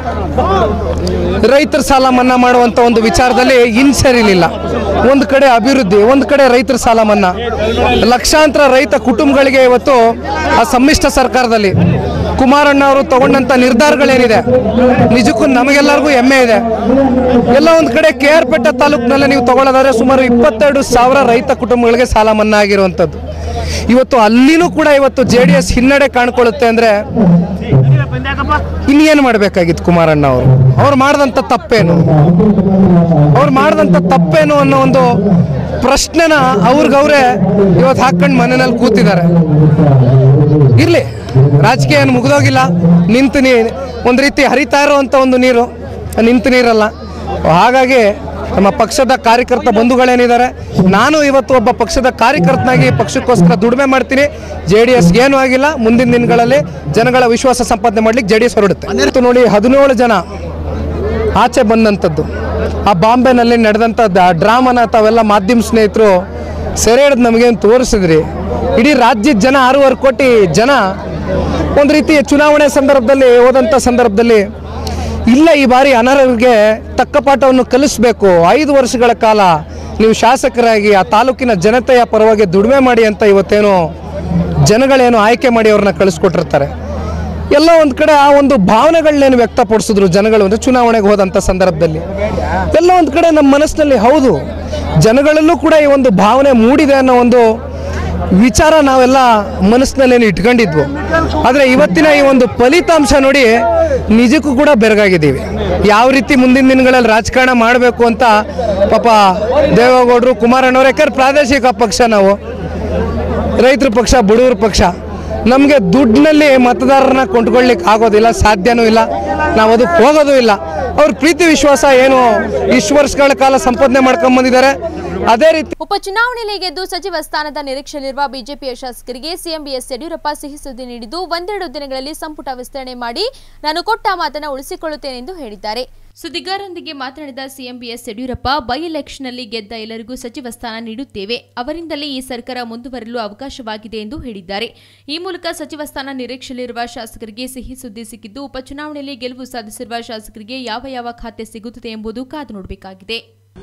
[SPEAKER 15] ರೈತರ ಸಾಲ ಮನ್ನಾ ಮಾಡುವಂತ ಒಂದು ವಿಚಾರದಲ್ಲಿ ಇನ್ಸರಿಲಿಲ್ಲ ಒಂದು ಕಡೆ ಅಭಿವೃದ್ಧಿ ಒಂದು ಕಡೆ ರೈತರ ಸಾಲ ಮನ್ನಾ ಲಕ್ಷಾಂತರ ರೈತ ಕುಟುಂಬಗಳಿಗೆ ಇವತ್ತು ಆ ಸಮ್ಮಿಶ್ರ ಸರ್ಕಾರದಲ್ಲಿ ಕುಮಾರಣ್ಣ ಅವರು ತಗೊಂಡಂತ ನಿರ್ಧಾರಗಳೇನಿದೆ ನಿಜಕ್ಕೂ ನಮಗೆಲ್ಲರಿಗೂ ಹೆಮ್ಮೆ ಇದೆ ಎಲ್ಲ ಒಂದು ಕಡೆ ಕೆ ಆರ್ ಪೇಟೆ ತಾಲೂಕಿನಲ್ಲಿ ನೀವು ತಗೊಳ್ಳೋದಾದ್ರೆ ಸುಮಾರು ಇಪ್ಪತ್ತೆರಡು ಸಾವಿರ ರೈತ ಕುಟುಂಬಗಳಿಗೆ ಸಾಲ ಮನ್ನಾ ಆಗಿರುವಂಥದ್ದು ಇವತ್ತು ಅಲ್ಲಿನೂ ಕೂಡ ಇವತ್ತು ಜೆ ಡಿ ಎಸ್ ಹಿನ್ನಡೆ ಕಾಣ್ಕೊಳ್ಳುತ್ತೆ ಅಂದ್ರೆ ಇನ್ನೇನು ಮಾಡಬೇಕಾಗಿತ್ತು ಕುಮಾರಣ್ಣ ಅವರು ಅವ್ರು ಮಾಡಿದಂಥ ತಪ್ಪೇನು ಅವ್ರು ಮಾಡಿದಂಥ ತಪ್ಪೇನು ಅನ್ನೋ ಒಂದು ಪ್ರಶ್ನೆನ ಅವ್ರಿಗವ್ರೆ ಇವತ್ತು ಹಾಕೊಂಡು ಮನೆಯಲ್ಲಿ ಕೂತಿದ್ದಾರೆ ಇರಲಿ ರಾಜಕೀಯ ಏನು ಮುಗಿದೋಗಿಲ್ಲ ನಿಂತು ನೀ ಒಂದು ರೀತಿ ಹರಿತಾ ಇರೋವಂಥ ಒಂದು ನೀರು ನಿಂತು ನೀರಲ್ಲ ಹಾಗಾಗಿ ನಮ್ಮ ಪಕ್ಷದ ಕಾರ್ಯಕರ್ತ ಬಂಧುಗಳೇನಿದ್ದಾರೆ ನಾನು ಇವತ್ತು ಒಬ್ಬ ಪಕ್ಷದ ಕಾರ್ಯಕರ್ತನಾಗಿ ಪಕ್ಷಕ್ಕೋಸ್ಕರ ದುಡಿಮೆ ಮಾಡ್ತೀನಿ ಜೆ ಡಿ ಎಸ್ಗೆ ಏನೂ ಆಗಿಲ್ಲ ಮುಂದಿನ ದಿನಗಳಲ್ಲಿ ಜನಗಳ ವಿಶ್ವಾಸ ಸಂಪಾದನೆ ಮಾಡ್ಲಿಕ್ಕೆ ಜೆ ಡಿ ಎಸ್ ಹೊರಡುತ್ತೆ ಇವತ್ತು ನೋಡಿ ಹದಿನೇಳು ಜನ ಆಚೆ ಬಂದಂಥದ್ದು ಆ ಬಾಂಬೆನಲ್ಲಿ ನಡೆದಂಥ ಡ್ರಾಮನ ತಾವೆಲ್ಲ ಮಾಧ್ಯಮ ಸ್ನೇಹಿತರು ಸೆರೆ ಹಿಡಿದು ನಮಗೇನು ತೋರಿಸಿದ್ರಿ ಇಡೀ ರಾಜ್ಯದ ಜನ ಆರೂವರೆ ಕೋಟಿ ಜನ ಒಂದು ರೀತಿ ಚುನಾವಣೆ ಸಂದರ್ಭದಲ್ಲಿ ಹೋದಂಥ ಸಂದರ್ಭದಲ್ಲಿ ಇಲ್ಲ ಈ ಬಾರಿ ಅನರ್ಹರಿಗೆ ತಕ್ಕ ಪಾಠವನ್ನು ಕಲಿಸಬೇಕು ಐದು ವರ್ಷಗಳ ಕಾಲ ನೀವು ಶಾಸಕರಾಗಿ ಆ ತಾಲೂಕಿನ ಜನತೆಯ ಪರವಾಗಿ ದುಡಿಮೆ ಮಾಡಿ ಅಂತ ಇವತ್ತೇನು ಜನಗಳೇನು ಆಯ್ಕೆ ಮಾಡಿ ಅವ್ರನ್ನ ಕಳಿಸ್ಕೊಟ್ಟಿರ್ತಾರೆ ಎಲ್ಲ ಒಂದು ಕಡೆ ಆ ಒಂದು ಭಾವನೆಗಳನ್ನೇನು ವ್ಯಕ್ತಪಡಿಸಿದ್ರು ಜನಗಳು ಅಂದರೆ ಚುನಾವಣೆಗೆ ಹೋದಂಥ ಸಂದರ್ಭದಲ್ಲಿ ಎಲ್ಲ ಒಂದು ಕಡೆ ನಮ್ಮ ಮನಸ್ಸಿನಲ್ಲಿ ಹೌದು ಜನಗಳಲ್ಲೂ ಕೂಡ ಈ ಒಂದು ಭಾವನೆ ಮೂಡಿದೆ ಅನ್ನೋ ಒಂದು ವಿಚಾರ ನಾವೆಲ್ಲ ಮನಸ್ಸಿನಲ್ಲೇನು ಇಟ್ಕೊಂಡಿದ್ವು ಆದರೆ ಇವತ್ತಿನ ಈ ಒಂದು ಫಲಿತಾಂಶ ನೋಡಿ ನಿಜಕ್ಕೂ ಕೂಡ ಬೆರಗಾಗಿದ್ದೀವಿ ಯಾವ ರೀತಿ ಮುಂದಿನ ದಿನಗಳಲ್ಲಿ ರಾಜಕಾರಣ ಮಾಡಬೇಕು ಅಂತ ಪಾಪ ದೇವೇಗೌಡರು ಕುಮಾರಣ್ಣವ್ರು ಯಾಕಂದ್ರೆ ಪ್ರಾದೇಶಿಕ ಪಕ್ಷ ನಾವು ರೈತರ ಪಕ್ಷ ಬಡವರ ಪಕ್ಷ ನಮಗೆ ದುಡ್ಡಿನಲ್ಲಿ ಮತದಾರರನ್ನ ಕೊಂಡ್ಕೊಳ್ಳಿಕ್ಕೆ ಆಗೋದಿಲ್ಲ ಸಾಧ್ಯನೂ ಇಲ್ಲ ನಾವು ಅದಕ್ಕೆ ಹೋಗೋದು ಇಲ್ಲ ಅವ್ರ ಪ್ರೀತಿ ವಿಶ್ವಾಸ ಏನು ಇಷ್ಟು ವರ್ಷಗಳ ಕಾಲ ಸಂಪಾದನೆ ಮಾಡ್ಕೊಂಡ್ ಬಂದಿದ್ದಾರೆ ಅದೇ ರೀತಿ
[SPEAKER 1] ಉಪಚುನಾವಣೆಯಲ್ಲಿ ಗೆದ್ದು ಸಚಿವ ಸ್ಥಾನದ ನಿರೀಕ್ಷೆಯಲ್ಲಿರುವ ಬಿಜೆಪಿಯ ಶಾಸಕರಿಗೆ ಸಿಎಂ ಬಿಎಸ್ ಯಡಿಯೂರಪ್ಪ ಸಿಹಿ ಸುದ್ದಿ ನೀಡಿದ್ದು ಒಂದೆರಡು ದಿನಗಳಲ್ಲಿ ಸಂಪುಟ ವಿಸ್ತರಣೆ ಮಾಡಿ ನಾನು ಕೊಟ್ಟ ಮಾತನ್ನು ಉಳಿಸಿಕೊಳ್ಳುತ್ತೇನೆ ಎಂದು ಹೇಳಿದ್ದಾರೆ
[SPEAKER 2] ಸುದ್ದಿಗಾರರೊಂದಿಗೆ ಮಾತನಾಡಿದ ಸಿಎಂ ಬಿಎಸ್ ಯಡಿಯೂರಪ್ಪ ಬೈ ಎಲೆಕ್ಷನ್ನಲ್ಲಿ ಗೆದ್ದ ಎಲ್ಲರಿಗೂ ಸಚಿವ ಸ್ಥಾನ ನೀಡುತ್ತೇವೆ ಅವರಿಂದಲೇ ಈ ಸರ್ಕಾರ ಮುಂದುವರಲು ಅವಕಾಶವಾಗಿದೆ ಎಂದು ಹೇಳಿದ್ದಾರೆ ಈ ಮೂಲಕ ಸಚಿವ ಸ್ಥಾನ ನಿರೀಕ್ಷೆಯಲ್ಲಿರುವ ಶಾಸಕರಿಗೆ ಸಿಹಿ ಸುದ್ದಿ ಸಿಕ್ಕಿದ್ದು ಉಪಚುನಾವಣೆಯಲ್ಲಿ ಗೆಲುವು ಸಾಧಿಸಿರುವ ಶಾಸಕರಿಗೆ ಯಾವ ಯಾವ ಖಾತೆ ಸಿಗುತ್ತದೆ ಎಂಬುದು ಕಾದು ನೋಡಬೇಕಾಗಿದೆ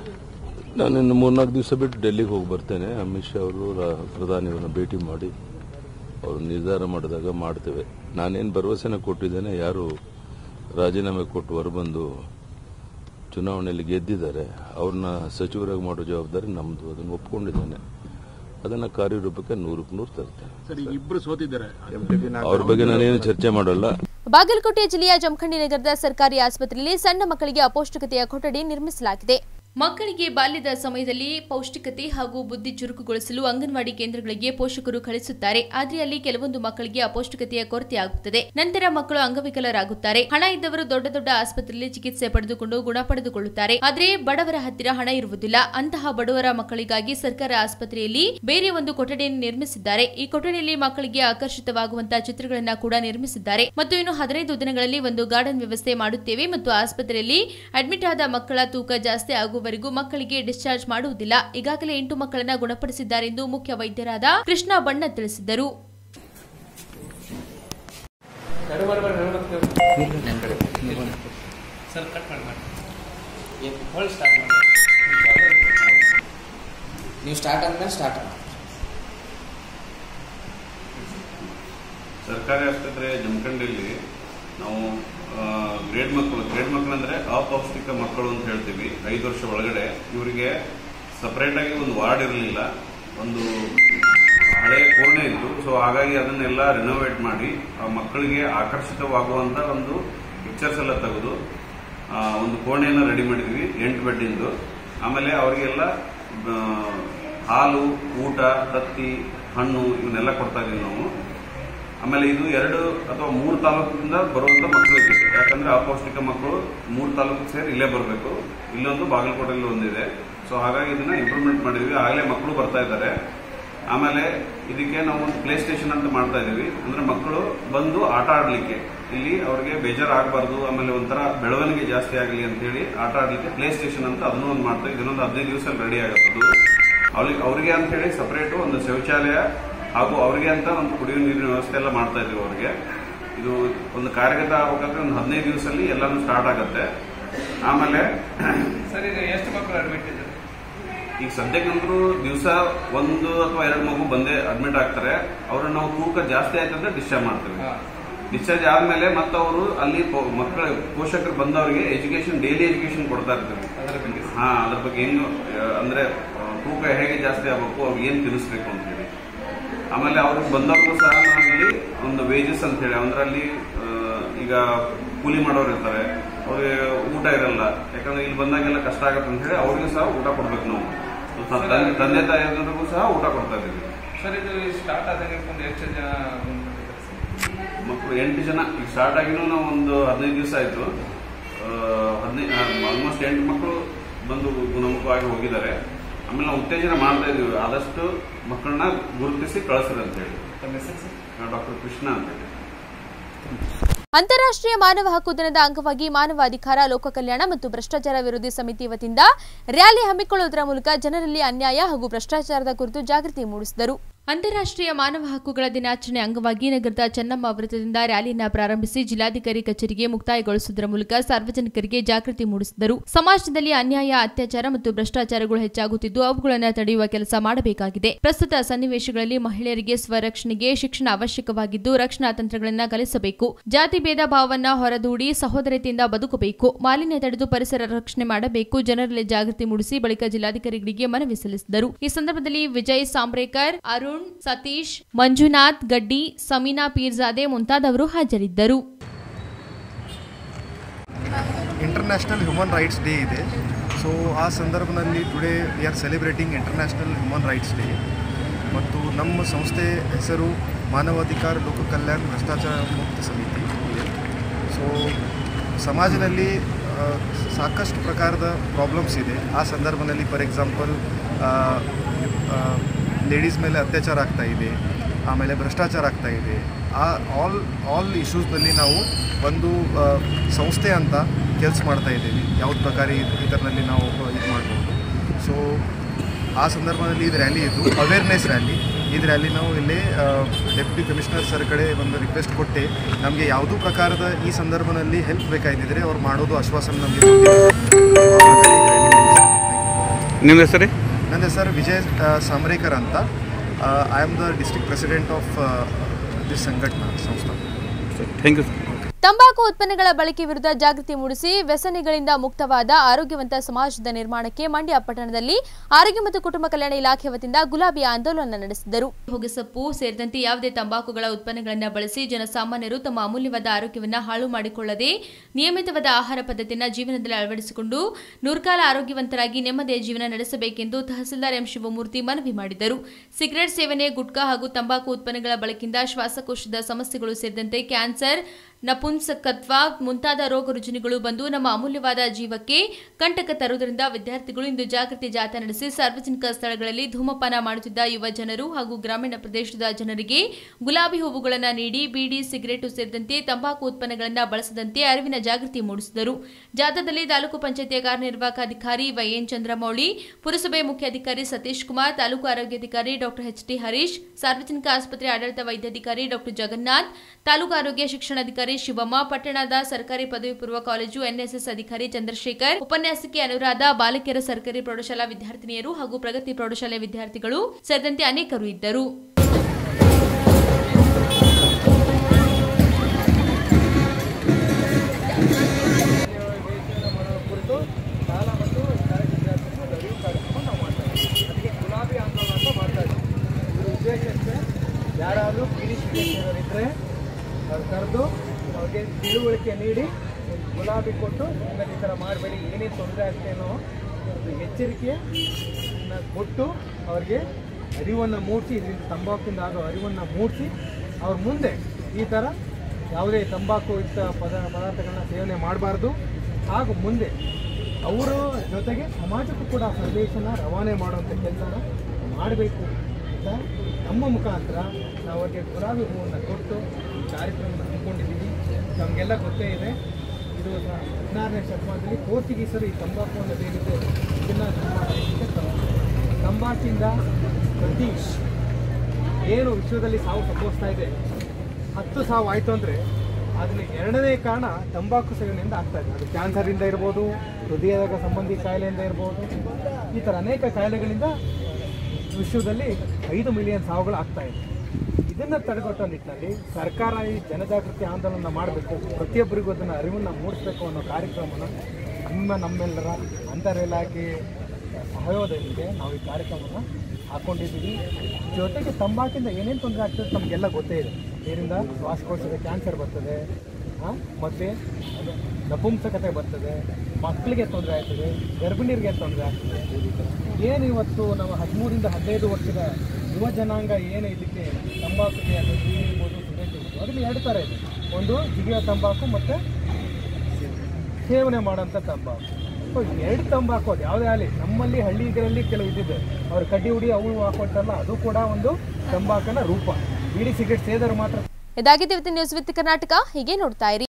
[SPEAKER 16] ನಾನು ಇನ್ನು ಮೂರ್ನಾಲ್ಕು ದಿವಸ ಬಿಟ್ಟು ಡೆಲ್ಲಿಗೆ ಹೋಗಿ ಬರ್ತೇನೆ ಅಮಿತ್ ಶಾ ಅವರು ರಾ- ಪ್ರಧಾನಿಯವರನ್ನ ಭೇಟಿ ಮಾಡಿ ಅವರು ನಿರ್ಧಾರ ಮಾಡಿದಾಗ ಮಾಡ್ತೇವೆ ನಾನೇನು ಭರವಸೆನ ಕೊಟ್ಟಿದ್ದೇನೆ ಯಾರು ರಾಜೀನಾಮೆ ಕೊಟ್ಟು ಹೊರಬಂದು ಚುನಾವಣೆಯಲ್ಲಿ ಗೆದ್ದಿದ್ದಾರೆ ಅವ್ರನ್ನ ಸಚಿವರಾಗಿ ಮಾಡೋ ಜವಾಬ್ದಾರಿ ನಮ್ಮದು ಅದನ್ನು ಒಪ್ಕೊಂಡಿದ್ದೇನೆ ಅದನ್ನು ಕಾರ್ಯರೂಪಕ್ಕೆ ನೂರಕ್ಕೆ ನೂರು ತರ್ತೇನೆ
[SPEAKER 5] ಸರ್ ಈಗ ಇಬ್ರು ಸೋತಿದ್ದಾರೆ
[SPEAKER 16] ಅವ್ರ ಬಗ್ಗೆ ನಾನೇನು ಚರ್ಚೆ ಮಾಡಲ್ಲ
[SPEAKER 1] ಬಾಗಲಕೋಟೆ ಜಿಲ್ಲೆಯ ಜಮಖಂಡಿ ನಗರದ ಸರ್ಕಾರಿ ಆಸ್ಪತ್ರೆಯಲ್ಲಿ ಸಣ್ಣ ಮಕ್ಕಳಿಗೆ ಅಪೌಷ್ಟಿಕತೆಯ ಕೊಠಡಿ ನಿರ್ಮಿಸಲಾಗಿದೆ
[SPEAKER 2] ಮಕ್ಕಳಿಗೆ ಬಾಲ್ಯದ ಸಮಯದಲ್ಲಿ ಪೌಷ್ಟಿಕತೆ ಹಾಗೂ ಬುದ್ಧಿ ಚುರುಕುಗೊಳಿಸಲು ಅಂಗನವಾಡಿ ಕೇಂದ್ರಗಳಿಗೆ ಪೋಷಕರು ಕಳಿಸುತ್ತಾರೆ ಆದರೆ ಅಲ್ಲಿ ಕೆಲವೊಂದು ಮಕ್ಕಳಿಗೆ ಅಪೌಷ್ಟಿಕತೆಯ ಕೊರತೆ ಆಗುತ್ತದೆ ನಂತರ ಮಕ್ಕಳು ಅಂಗವಿಕಲರಾಗುತ್ತಾರೆ ಹಣ ಇದ್ದವರು ದೊಡ್ಡ ದೊಡ್ಡ ಆಸ್ಪತ್ರೆಯಲ್ಲಿ ಚಿಕಿತ್ಸೆ ಪಡೆದುಕೊಂಡು ಗುಣ ಪಡೆದುಕೊಳ್ಳುತ್ತಾರೆ ಆದರೆ ಬಡವರ ಹತ್ತಿರ ಹಣ ಇರುವುದಿಲ್ಲ ಅಂತಹ ಬಡವರ ಮಕ್ಕಳಿಗಾಗಿ ಸರ್ಕಾರ ಆಸ್ಪತ್ರೆಯಲ್ಲಿ ಬೇರೆ ಒಂದು ಕೊಠಡಿಯನ್ನು ನಿರ್ಮಿಸಿದ್ದಾರೆ ಈ ಕೊಠಡಿಯಲ್ಲಿ ಮಕ್ಕಳಿಗೆ ಆಕರ್ಷಿತವಾಗುವಂತಹ ಚಿತ್ರಗಳನ್ನ ಕೂಡ ನಿರ್ಮಿಸಿದ್ದಾರೆ ಮತ್ತು ಇನ್ನು ಹದಿನೈದು ದಿನಗಳಲ್ಲಿ ಒಂದು ಗಾರ್ಡನ್ ವ್ಯವಸ್ಥೆ ಮಾಡುತ್ತೇವೆ ಮತ್ತು ಆಸ್ಪತ್ರೆಯಲ್ಲಿ ಅಡ್ಮಿಟ್ ಆದ ಮಕ್ಕಳ ತೂಕ ಜಾಸ್ತಿ ಆಗುವವರೆಗೂ ಮಕ್ಕಳಿಗೆ ಡಿಸ್ಚಾರ್ಜ್ ಮಾಡುವುದಿಲ್ಲ ಈಗಾಗಲೇ ಎಂಟು ಮಕ್ಕಳನ್ನ ಗುಣಪಡಿಸಿದ್ದಾರೆ ಎಂದು ಮುಖ್ಯ ವೈದ್ಯರಾದ ಕೃಷ್ಣ ಬಣ್ಣ ತಿಳಿಸಿದರು
[SPEAKER 6] ಸರ್ ಕಟ್ ಮಾಡಿ ಹೊಳ್ ಸ್ಟಾರ್ಟ್ ಮಾಡಿ
[SPEAKER 17] ನೀವು ಸ್ಟಾರ್ಟ್ ಆದ್ಮೇಲೆ ಸ್ಟಾರ್ಟ್
[SPEAKER 18] ಸರ್ಕಾರಿ ಆಸ್ಪತ್ರೆ ಜಮಖಂಡಿಯಲ್ಲಿ ನಾವು ಗ್ರೇಡ್ ಮಕ್ಕಳು ಗ್ರೇಡ್ ಮಕ್ಕಳು ಅಂದರೆ ಅಪೌಷ್ಟಿಕ ಮಕ್ಕಳು ಅಂತ ಹೇಳ್ತೀವಿ ಐದು ವರ್ಷ ಒಳಗಡೆ ಇವರಿಗೆ ಸಪರೇಟಾಗಿ ಒಂದು ವಾರ್ಡ್ ಇರಲಿಲ್ಲ ಒಂದು ಹಳೆ ಕೋಣೆ ಇತ್ತು ಸೊ ಹಾಗಾಗಿ ಅದನ್ನೆಲ್ಲ ರಿನೋವೇಟ್ ಮಾಡಿ ಆ ಮಕ್ಕಳಿಗೆ ಆಕರ್ಷಿತವಾಗುವಂತ ಒಂದು ಪಿಕ್ಚರ್ಸ್ ಎಲ್ಲ ತೆಗೆದು ಆ, ಒಂದು ಕೋಣೆಯನ್ನು ರೆಡಿ ಮಾಡಿದ್ವಿ ಎಂಟು ಬೆಡ್ಡಿಂದು ಆಮೇಲೆ ಅವರಿಗೆಲ್ಲ ಆ, ಹಾಲು ಊಟ ತತ್ತಿ ಹಣ್ಣು ಇವನ್ನೆಲ್ಲ ಕೊಡ್ತಾ ಇದೀವಿ ನಾವು ಆಮೇಲೆ ಇದು ಎರಡು ಅಥವಾ ಮೂರು ತಾಲೂಕಿನಿಂದ ಬರುವಂತ ಮಕ್ಕಳಿಗೆ ಯಾಕಂದ್ರೆ ಅಪೌಷ್ಟಿಕ ಮಕ್ಕಳು ಮೂರು ತಾಲೂಕು ಸೇರಿ ಇಲ್ಲೇ ಬರಬೇಕು ಇಲ್ಲೊಂದು ಬಾಗಲಕೋಟೆಯಲ್ಲಿ ಒಂದಿದೆ ಸೊ ಹಾಗಾಗಿ ಇದನ್ನ ಇಂಪ್ರೂವ್ಮೆಂಟ್ ಮಾಡಿದ್ವಿ ಆಗಲೇ ಮಕ್ಕಳು ಬರ್ತಾ ಇದ್ದಾರೆ ಆಮೇಲೆ ಇದಕ್ಕೆ ನಾವು ಒಂದು ಪ್ಲೇ ಸ್ಟೇಷನ್ ಅಂತ ಮಾಡ್ತಾ ಇದೀವಿ ಅಂದ್ರೆ ಮಕ್ಕಳು ಬಂದು ಆಟ ಆಡ್ಲಿಕ್ಕೆ ಇಲ್ಲಿ ಅವ್ರಿಗೆ ಬೇಜಾರು ಆಗಬಾರ್ದು ಆಮೇಲೆ ಒಂಥರ ಬೆಳವಣಿಗೆ ಜಾಸ್ತಿ ಆಗಲಿ ಅಂತ ಹೇಳಿ ಆಟ ಆಡ್ಲಿಕ್ಕೆ ಪ್ಲೇ ಸ್ಟೇಷನ್ ಅಂತ ಅದನ್ನೂ ಒಂದು ಮಾಡ್ತಾ ಇದನ್ನೊಂದು ಹದಿನೈದು ದಿವಸ ರೆಡಿ ಆಗುತ್ತೆ ಅದು ಅವ್ರಿಗೆ ಅವ್ರಿಗೆ ಅಂತ ಹೇಳಿ ಸಪರೇಟ್ ಒಂದು ಶೌಚಾಲಯ ಹಾಗೂ ಅವರಿಗೆ ಅಂತ ಒಂದು ಕುಡಿಯುವ ನೀರಿನ ವ್ಯವಸ್ಥೆ ಎಲ್ಲ ಮಾಡ್ತಾ ಇದೀವಿ ಅವ್ರಿಗೆ ಇದು ಒಂದು ಕಾರ್ಯಗತ ಆಗಬೇಕಾದ್ರೆ ಒಂದು ಹದಿನೈದು ದಿವಸದಲ್ಲಿ ಎಲ್ಲಾನು ಸ್ಟಾರ್ಟ್ ಆಗುತ್ತೆ ಆಮೇಲೆ
[SPEAKER 6] ಸರ್ ಈಗ ಎಷ್ಟು ಮಕ್ಕಳು ಅಡ್ಮಿಟ್ ಇದ್ದಾರೆ
[SPEAKER 18] ಈಗ ಸದ್ಯಕ್ಕಂದ್ರೂ ದಿವಸ ಒಂದು ಅಥವಾ ಎರಡು ಮಗು ಬಂದೇ ಅಡ್ಮಿಟ್ ಆಗ್ತಾರೆ ಅವ್ರನ್ನ ನಾವು ತೂಕ ಜಾಸ್ತಿ ಆಯ್ತಂದ್ರೆ ಡಿಸ್ಚಾರ್ಜ್ ಮಾಡ್ತೇವೆ ಡಿಸ್ಚಾರ್ಜ್ ಆದ್ಮೇಲೆ ಮತ್ತೆ ಅವರು ಅಲ್ಲಿ ಪೋ- ಮಕ್ಕಳ ಪೋಷಕರು ಬಂದವರಿಗೆ ಎಜುಕೇಶನ್ ಡೈಲಿ ಎಜುಕೇಶನ್ ಕೊಡ್ತಾ ಇರ್ತೀವಿ ಹಾ ಅದ್ರ ಬಗ್ಗೆ ಹೆಂಗ್ ಆ, ಅಂದ್ರೆ ಆ, ತೂಕ ಹೇಗೆ ಜಾಸ್ತಿ ಆಗಬೇಕು ಅವ್ರಿಗೆ ಏನ್ ತಿನ್ನಿಸ್ಬೇಕು ಅಂತ ಹೇಳಿ ಆಮೇಲೆ ಅವ್ರಿಗೆ ಬಂದವ್ರಿಗೂ ಸಹ ನಾವಿಲ್ಲಿ ಒಂದು ವೇಜಸ್ ಅಂತ ಹೇಳಿ ಅಂದ್ರಲ್ಲಿ ಆ, ಈಗ ಕೂಲಿ ಮಾಡೋರು ಇರ್ತಾರೆ ಅವ್ರಿಗೆ ಊಟ ಇರಲ್ಲ ಯಾಕಂದ್ರೆ ಇಲ್ಲಿ ಬಂದಾಗೆಲ್ಲ ಕಷ್ಟ ಆಗತ್ತೆ ಅಂತ ಹೇಳಿ ಅವ್ರಿಗೂ ಸಹ ಊಟ ಕೊಡ್ಬೇಕು ನಾವು ತಂದೆ- ತಂದೆ ತಾಯಿಗೂ ಸಹ ಊಟ ಕೊಡ್ತಾ ಇದೀವಿ
[SPEAKER 6] ಸರ್ ಇದು ಸ್ಟಾರ್ಟ್ ಆದಾಗ ಹಿಡ್ಕೊಂಡು ಎಷ್ಟು ಜನ ಬಂದ್ಬಿಟ್ಟಿದ್ದಾರೆ ಸರ್?
[SPEAKER 18] ಮಕ್ಕಳು ಎಂಟು ಜನ ಈಗ ಸ್ಟಾರ್ಟ್ ಆಗಿನೂ ನಾವು ಒಂದು ಹದಿನೈದು ದಿವಸ ಆಯ್ತು ಹದಿನೈದು ಆಲ್ಮೋಸ್ಟ್ ಎಂಟು ಮಕ್ಕಳು ಬಂದು ಗುಣಮುಖವಾಗಿ ಹೋಗಿದ್ದಾರೆ ಆಮೇಲೆ ನಾವು ಉತ್ತೇಜನ ಮಾಡ್ತಾ ಇದೀವಿ ಆದಷ್ಟು ಮಕ್ಕಳನ್ನ ಗುರುತಿಸಿ ಕಳಿಸ್ರಿ ಅಂತ ಹೇಳಿ
[SPEAKER 6] ತಮ್ಮ ಹೆಸರು ಸರ್
[SPEAKER 18] ಡಾಕ್ಟರ್ ಕೃಷ್ಣ ಅಂತ ಹೇಳಿ
[SPEAKER 1] ಅಂತಾರಾಷ್ಟ್ರೀಯ ಮಾನವ ಹಕ್ಕು ದಿನದ ಅಂಗವಾಗಿ ಮಾನವ ಅಧಿಕಾರ ಲೋಕ ಕಲ್ಯಾಣ ಮತ್ತು ಭ್ರಷ್ಟಾಚಾರ ವಿರೋಧಿ ಸಮಿತಿ ವತಿಯಿಂದ ರ್ಯಾಲಿ ಹಮ್ಮಿಕೊಳ್ಳುವುದರ ಮೂಲಕ ಜನರಲ್ಲಿ ಅನ್ಯಾಯ ಹಾಗೂ ಭ್ರಷ್ಟಾಚಾರದ ಕುರಿತು ಜಾಗೃತಿ ಮೂಡಿಸಿದರು
[SPEAKER 2] ಅಂತಾರಾಷ್ಟ್ರೀಯ ಮಾನವ ಹಕ್ಕುಗಳ ದಿನಾಚರಣೆ ಅಂಗವಾಗಿ ನಗರದ ಚೆನ್ನಮ್ಮ ವೃತ್ತದಿಂದ ರ್ಯಾಲಿಯನ್ನ ಪ್ರಾರಂಭಿಸಿ ಜಿಲ್ಲಾಧಿಕಾರಿ ಕಚೇರಿಗೆ ಮುಕ್ತಾಯಗೊಳಿಸುವುದರ ಮೂಲಕ ಸಾರ್ವಜನಿಕರಿಗೆ ಜಾಗೃತಿ ಮೂಡಿಸಿದರು ಸಮಾಜದಲ್ಲಿ ಅನ್ಯಾಯ ಅತ್ಯಾಚಾರ ಮತ್ತು ಭ್ರಷ್ಟಾಚಾರಗಳು ಹೆಚ್ಚಾಗುತ್ತಿದ್ದು ಅವುಗಳನ್ನು ತಡೆಯುವ ಕೆಲಸ ಮಾಡಬೇಕಾಗಿದೆ ಪ್ರಸ್ತುತ ಸನ್ನಿವೇಶಗಳಲ್ಲಿ ಮಹಿಳೆಯರಿಗೆ ಸ್ವರಕ್ಷಣೆಗೆ ಶಿಕ್ಷಣ ಅವಶ್ಯಕವಾಗಿದ್ದು ರಕ್ಷಣಾ ತಂತ್ರಗಳನ್ನು ಕಲಿಸಬೇಕು ಜಾತಿ ಭೇದ ಭಾವವನ್ನ ಹೊರದೂಡಿ ಸಹೋದರತೆಯಿಂದ ಬದುಕಬೇಕು ಮಾಲಿನ್ಯ ತಡೆದು ಪರಿಸರ ರಕ್ಷಣೆ ಮಾಡಬೇಕು ಜನರಲ್ಲಿ ಜಾಗೃತಿ ಮೂಡಿಸಿ ಬಳಿಕ ಜಿಲ್ಲಾಧಿಕಾರಿಗಳಿಗೆ ಮನವಿ ಸಲ್ಲಿಸಿದರು ಈ ಸಂದರ್ಭದಲ್ಲಿ ವಿಜಯ್ ಸಾಂಬ್ರೇಕರ್ ಅರುಣ್ ಸತೀಶ್ ಮಂಜುನಾಥ್ ಗಡ್ಡಿ ಸಮೀನಾ ಪೀರ್ಜಾದೆ ಮುಂತಾದವರು ಹಾಜರಿದ್ದರು
[SPEAKER 19] ಇಂಟರ್ನ್ಯಾಷನಲ್ ಹ್ಯೂಮನ್ ರೈಟ್ಸ್ ಡೇ ಇದೆ ಸೊ ಆ ಸಂದರ್ಭದಲ್ಲಿ today we are celebrating international human rights day ಮತ್ತು ನಮ್ಮ ಸಂಸ್ಥೆ ಹೆಸರು ಮಾನವಾಧಿಕಾರ ಲೋಕ ಕಲ್ಯಾಣ ಭ್ರಷ್ಟಾಚಾರ ಮುಕ್ತ ಸಮಿತಿ ಇದೆ ಸೊ ಸಮಾಜದಲ್ಲಿ ಆ, ಸಾಕಷ್ಟು ಪ್ರಕಾರದ ಪ್ರಾಬ್ಲಮ್ಸ್ ಇದೆ ಆ ಸಂದರ್ಭದಲ್ಲಿ ಫಾರ್ ಎಕ್ಸಾಂಪಲ್ ಲೇಡೀಸ್ ಮೇಲೆ ಅತ್ಯಾಚಾರ ಆಗ್ತಾ ಇದೆ ಆಮೇಲೆ ಭ್ರಷ್ಟಾಚಾರ ಆಗ್ತಾ ಇದೆ ಆ ಆಲ್ ಆಲ್ ಇಶ್ಯೂಸ್ನಲ್ಲಿ ನಾವು ಒಂದು ಆ, ಸಂಸ್ಥೆ ಅಂತ ಕೆಲಸ ಮಾಡ್ತಾ ಇದ್ದೀವಿ ಯಾವ್ದು ಪ್ರಕಾರ ಇದ್- ಇದರಲ್ಲಿ ನಾವು ಇದು ಮಾಡ್ಬೋದು ಸೊ ಆ ಸಂದರ್ಭದಲ್ಲಿ ಇದು ರ್ಯಾಲಿ ಇದ್ದು ಅವೇರ್ನೆಸ್ ರ್ಯಾಲಿ ಇದು ರ್ಯಾಲಿ ನಾವು ಇಲ್ಲಿ ಡೆಪ್ಯೂಟಿ ಕಮಿಷನರ್ ಸರ್ ಕಡೆ ಒಂದು ರಿಕ್ವೆಸ್ಟ್ ಕೊಟ್ಟೆ ನಮಗೆ ಯಾವುದೂ ಪ್ರಕಾರದ ಈ ಸಂದರ್ಭದಲ್ಲಿ ಹೆಲ್ಪ್ ಬೇಕಾಗಿದ್ದರೆ ಅವ್ರು ಮಾಡೋದು ಆಶ್ವಾಸನೆ ನಮಗೆ
[SPEAKER 20] ನಿಮ್ಮ ಹೆಸರು
[SPEAKER 19] ನನ್ನ ಹೆಸರು ವಿಜಯ್ ಆ, ಸಾಮ್ರೇಕರ್ ಅಂತ I am the district president of this ಸಂಘಟನಾ ಸಂಸ್ಥಾ
[SPEAKER 20] ಥ್ಯಾಂಕ್ ಯು ಸರ್
[SPEAKER 1] ತಂಬಾಕು ಉತ್ಪನ್ನಗಳ ಬಳಕೆ ವಿರುದ್ಧ ಜಾಗೃತಿ ಮೂಡಿಸಿ ವ್ಯಸನಿಗಳಿಂದ ಮುಕ್ತವಾದ ಆರೋಗ್ಯವಂತ ಸಮಾಜದ ನಿರ್ಮಾಣಕ್ಕೆ ಮಂಡ್ಯ ಪಟ್ಟಣದಲ್ಲಿ ಆರೋಗ್ಯ ಮತ್ತು ಕುಟುಂಬ ಕಲ್ಯಾಣ ಇಲಾಖೆ ವತಿಯಿಂದ ಗುಲಾಬಿ ಆಂದೋಲನ ನಡೆಸಿದರು
[SPEAKER 2] ಹೊಗೆಸೊಪ್ಪು ಸೇರಿದಂತೆ ಯಾವುದೇ ತಂಬಾಕುಗಳ ಉತ್ಪನ್ನಗಳನ್ನು ಬಳಸಿ ಜನಸಾಮಾನ್ಯರು ತಮ್ಮ ಅಮೂಲ್ಯವಾದ ಆರೋಗ್ಯವನ್ನು ಹಾಳು ಮಾಡಿಕೊಳ್ಳದೆ ನಿಯಮಿತವಾದ ಆಹಾರ ಪದ್ಧತಿಯನ್ನು ಜೀವನದಲ್ಲಿ ಅಳವಡಿಸಿಕೊಂಡು ನೂರ್ಕಾಲ ಆರೋಗ್ಯವಂತರಾಗಿ ನೆಮ್ಮದಿಯ ಜೀವನ ನಡೆಸಬೇಕೆಂದು ತಹಸೀಲ್ದಾರ್ ಎಂ ಶಿವಮೂರ್ತಿ ಮನವಿ ಮಾಡಿದರು ಸಿಗರೆಟ್ ಸೇವನೆ ಗುಟ್ಕಾ ಹಾಗೂ ತಂಬಾಕು ಉತ್ಪನ್ನಗಳ ಬಳಕೆಯಿಂದ ಶ್ವಾಸಕೋಶದ ಸಮಸ್ಯೆಗಳು ಸೇರಿದಂತೆ ಕ್ಯಾನ್ಸರ್ ನಪುಂಸಕತ್ವ ಮುಂತಾದ ರೋಗ ರುಜಿನಗಳು ಬಂದು ನಮ್ಮ ಅಮೂಲ್ಯವಾದ ಜೀವಕ್ಕೆ ಕಂಟಕ ತರುವುದರಿಂದ ವಿದ್ಯಾರ್ಥಿಗಳು ಇಂದು ಜಾಗೃತಿ ಜಾಥಾ ನಡೆಸಿ ಸಾರ್ವಜನಿಕ ಸ್ಥಳಗಳಲ್ಲಿ ಧೂಮಪಾನ ಮಾಡುತ್ತಿದ್ದ ಯುವ ಜನರು ಹಾಗೂ ಗ್ರಾಮೀಣ ಪ್ರದೇಶದ ಜನರಿಗೆ ಗುಲಾಬಿ ಹೂವುಗಳನ್ನು ನೀಡಿ ಬೀಡಿ ಸಿಗರೇಟು ಸೇರಿದಂತೆ ತಂಬಾಕು ಉತ್ಪನ್ನಗಳನ್ನು ಬಳಸದಂತೆ ಅರಿವಿನ ಜಾಗೃತಿ ಮೂಡಿಸಿದರು ಜಾಥಾದಲ್ಲಿ ತಾಲೂಕು ಪಂಚಾಯತಿಯ ಕಾರ್ಯನಿರ್ವಾಹಕ ಅಧಿಕಾರಿ ವೈಎನ್ ಚಂದ್ರಮೌಳಿ ಪುರಸಭೆ ಮುಖ್ಯಾಧಿಕಾರಿ ಸತೀಶ್ ಕುಮಾರ್ ತಾಲೂಕು ಆರೋಗ್ಯಾಧಿಕಾರಿ ಡಾಕ್ಟರ್ ಎಚ್ ಟಿ ಹರೀಶ್ ಸಾರ್ವಜನಿಕ ಆಸ್ಪತ್ರೆ ಆಡಳಿತ ವೈದ್ಯಾಧಿಕಾರಿ ಡಾಕ್ಟರ್ ಜಗನ್ನಾಥ್ ತಾಲೂಕು ಆರೋಗ್ಯ ಶಿಕ್ಷಣಾಧಿಕಾರಿ ಶಿವಮ್ಮ ಪಟ್ಟಣದ ಸರ್ಕಾರಿ ಪದವಿ ಪೂರ್ವ ಕಾಲೇಜು ಎನ್ಎಸ್ಎಸ್ ಅಧಿಕಾರಿ ಚಂದ್ರಶೇಖರ್ ಉಪನ್ಯಾಸಕಿ ಅನುರಾಧ ಬಾಲಕಿಯರ ಸರ್ಕಾರಿ ಪ್ರೌಢಶಾಲಾ ವಿದ್ಯಾರ್ಥಿನಿಯರು ಹಾಗೂ ಪ್ರಗತಿ ಪ್ರೌಢಶಾಲೆ ವಿದ್ಯಾರ್ಥಿಗಳು ಸೇರಿದಂತೆ ಅನೇಕರು ಇದ್ದರು
[SPEAKER 15] ಕುರಿತು ಸಾಲ ಮತ್ತು ಕಾಲೇಜ್ ವಿದ್ಯಾರ್ಥಿಗಳು ಅರಿವು ಕಾರ್ಯಕ್ರಮ ನಾವು ಮಾಡ್ತಾ ಇದ್ದೀವಿ ಅದಕ್ಕೆ ಗುಲಾಬಿ ಆಂದೋಲನ ಅಂತ ಮಾಡ್ತಾ ಇದ್ದೀವಿ ಇದ್ರ ಉದ್ದೇಶ ಅಷ್ಟೇ ಯಾರಾದರೂ ಬೀಡಿ ಇದ್ದರೆ ಅವ್ರು ಕರೆದು ಅವ್ರಿಗೆ ತಿಳುವಳಿಕೆ ನೀಡಿ ಒಂದು ಗುಲಾಬಿ ಕೊಟ್ಟು ಇಲ್ಲ ಈ ಥರ ಮಾಡಬೇಡಿ ಏನೇನು ತೊಂದರೆ ಆಗ್ತದೆ ಅನ್ನೋ ಒಂದು ಎಚ್ಚರಿಕೆಯನ್ನು ಕೊಟ್ಟು ಅವ್ರಿಗೆ ಅರಿವನ್ನು ಮೂಡಿಸಿ ಇದರಿಂದ ತಂಬಾಕಿಂದ ಆಗೋ ಅರಿವನ್ನು ಮೂಡಿಸಿ ಅವ್ರ ಮುಂದೆ ಈ ಥರ ಯಾವುದೇ ತಂಬಾಕು ಯುಕ್ತ ಪದ ಪದಾರ್ಥಗಳನ್ನ ಸೇವನೆ ಮಾಡಬಾರ್ದು ಹಾಗೂ ಮುಂದೆ ಅವರ ಜೊತೆಗೆ ಸಮಾಜಕ್ಕೂ ಕೂಡ ಸಂದೇಶನ ರವಾನೆ ಮಾಡುವಂಥ ಕೆಲಸನ ಮಾಡಬೇಕು ಅಂತ ನಮ್ಮ ಮುಖಾಂತರ ನಾವು ಅವ್ರಿಗೆ ಗುಲಾಬಿ ಹೂವನ್ನು ಕೊಟ್ಟು ಈ ಕಾರ್ಯಕ್ರಮನ ಹಮ್ಮಿಕೊಂಡಿದ್ದೀವಿ ನಮಗೆಲ್ಲ ಗೊತ್ತೇ ಇದೆ ಇದು ಸ- ಹದಿನಾರನೇ ಶತಮಾನದಲ್ಲಿ ಪೋರ್ಚುಗೀಸರು ಈ ತಂಬಾಕು ಅನ್ನೋದು ಏನಿದೆ ಇದನ್ನು ನಿರ್ಮಾಣ ತಂಬಾಕಿಂದ ಪ್ರತಿ ಏನು ವಿಶ್ವದಲ್ಲಿ ಸಾವು ಸಂಭವಿಸ್ತಾ ಇದೆ ಹತ್ತು ಸಾವು ಆಯಿತು ಅಂದರೆ ಅದನ್ನ ಎರಡನೇ ಕಾರಣ ತಂಬಾಕು ಸೇವನೆಯಿಂದ ಆಗ್ತಾ ಇದೆ ಅದು ಕ್ಯಾನ್ಸರಿಂದ ಇರ್ಬೋದು ಹೃದಯದ ಸಂಬಂಧಿ ಕಾಯಿಲೆಯಿಂದ ಇರ್ಬೋದು ಈ ಥರ ಅನೇಕ ಕಾಯಿಲೆಗಳಿಂದ ವಿಶ್ವದಲ್ಲಿ ಐದು ಮಿಲಿಯನ್ ಸಾವುಗಳು ಆಗ್ತಾ ಇದೆ ಇದನ್ನು ತಡೆಗಟ್ಟೋ ನಿಟ್ಟಿನಲ್ಲಿ ಸರ್ಕಾರ ಈ ಜನಜಾಗೃತಿ ಆಂದೋಲನ ಮಾಡಬೇಕು ಪ್ರತಿಯೊಬ್ಬರಿಗೂ ಅದನ್ನು ಅರಿವನ್ನು ಮೂಡಿಸಬೇಕು ಅನ್ನೋ ಕಾರ್ಯಕ್ರಮನ ನಿಮ್ಮ ನಮ್ಮೆಲ್ಲರ ಅಂತರ ಇಲಾಖೆ ಸಹಯೋಗದೊಂದಿಗೆ ನಾವು ಈ ಕಾರ್ಯಕ್ರಮನ ಹಾಕ್ಕೊಂಡಿದ್ದೀವಿ ಜೊತೆಗೆ ತಂಬಾಕಿಂದ ಏನೇನು ತೊಂದರೆ ಆಗ್ತದೆ ನಮಗೆಲ್ಲ ಗೊತ್ತೇ ಇದೆ ಇದರಿಂದ ಶ್ವಾಸಕೋಶದ ಕ್ಯಾನ್ಸರ್ ಬರ್ತದೆ ಆ, ಮತ್ತೆ ಅದು ನಪುಂಸಕತೆ ಬರ್ತದೆ ಮಕ್ಕಳಿಗೆ ತೊಂದರೆ ಆಗ್ತದೆ ಗರ್ಭಿಣಿಯರಿಗೆ ತೊಂದರೆ ಆಗ್ತದೆ ಏನು ಇವತ್ತು ನಮ್ಮ ಹದಿಮೂರಿಂದ ಹದಿನೈದು ವರ್ಷದ ಯುವ ಜನಾಂಗ ಏನು ಇದಕ್ಕೆ ತಂಬಾಕುಗೆ ಅದು ಬೀಡಿ ಇರ್ಬೋದು ಸಿಗರೇಟ್ ಇರ್ಬೋದು ಅದರಲ್ಲಿ ಎರಡು ಥರ ಇದೆ ಒಂದು ಜಿಗಿಯೋ ತಂಬಾಕು ಮತ್ತು ಸೇವನೆ ಮಾಡೋಂಥ ತಂಬಾಕು ಸೊ ಎರಡು ತಂಬಾಕು ಅದು ಯಾವುದೇ ಆಗಲಿ ನಮ್ಮಲ್ಲಿ ಹಳ್ಳಿಗಳಲ್ಲಿ ಕೆಲವು ಇದ್ದಿದೆ ಅವ್ರು ಕಡ್ಡಿ ಹುಡಿ ಅವು ಹಾಕೊಟ್ಟಲ್ಲ ಅದು ಕೂಡ ಒಂದು ತಂಬಾಕನ ರೂಪ ಬೀಡಿ ಸಿಗರೇಟ್ ಸೇದೋರು ಮಾತ್ರ
[SPEAKER 1] ಇದಾಗಿದೆ ಇವತ್ತಿನ ನ್ಯೂಸ್ ವಿತ್ ಕರ್ನಾಟಕ ಹೀಗೆ ನೋಡ್ತಾ ಇರಿ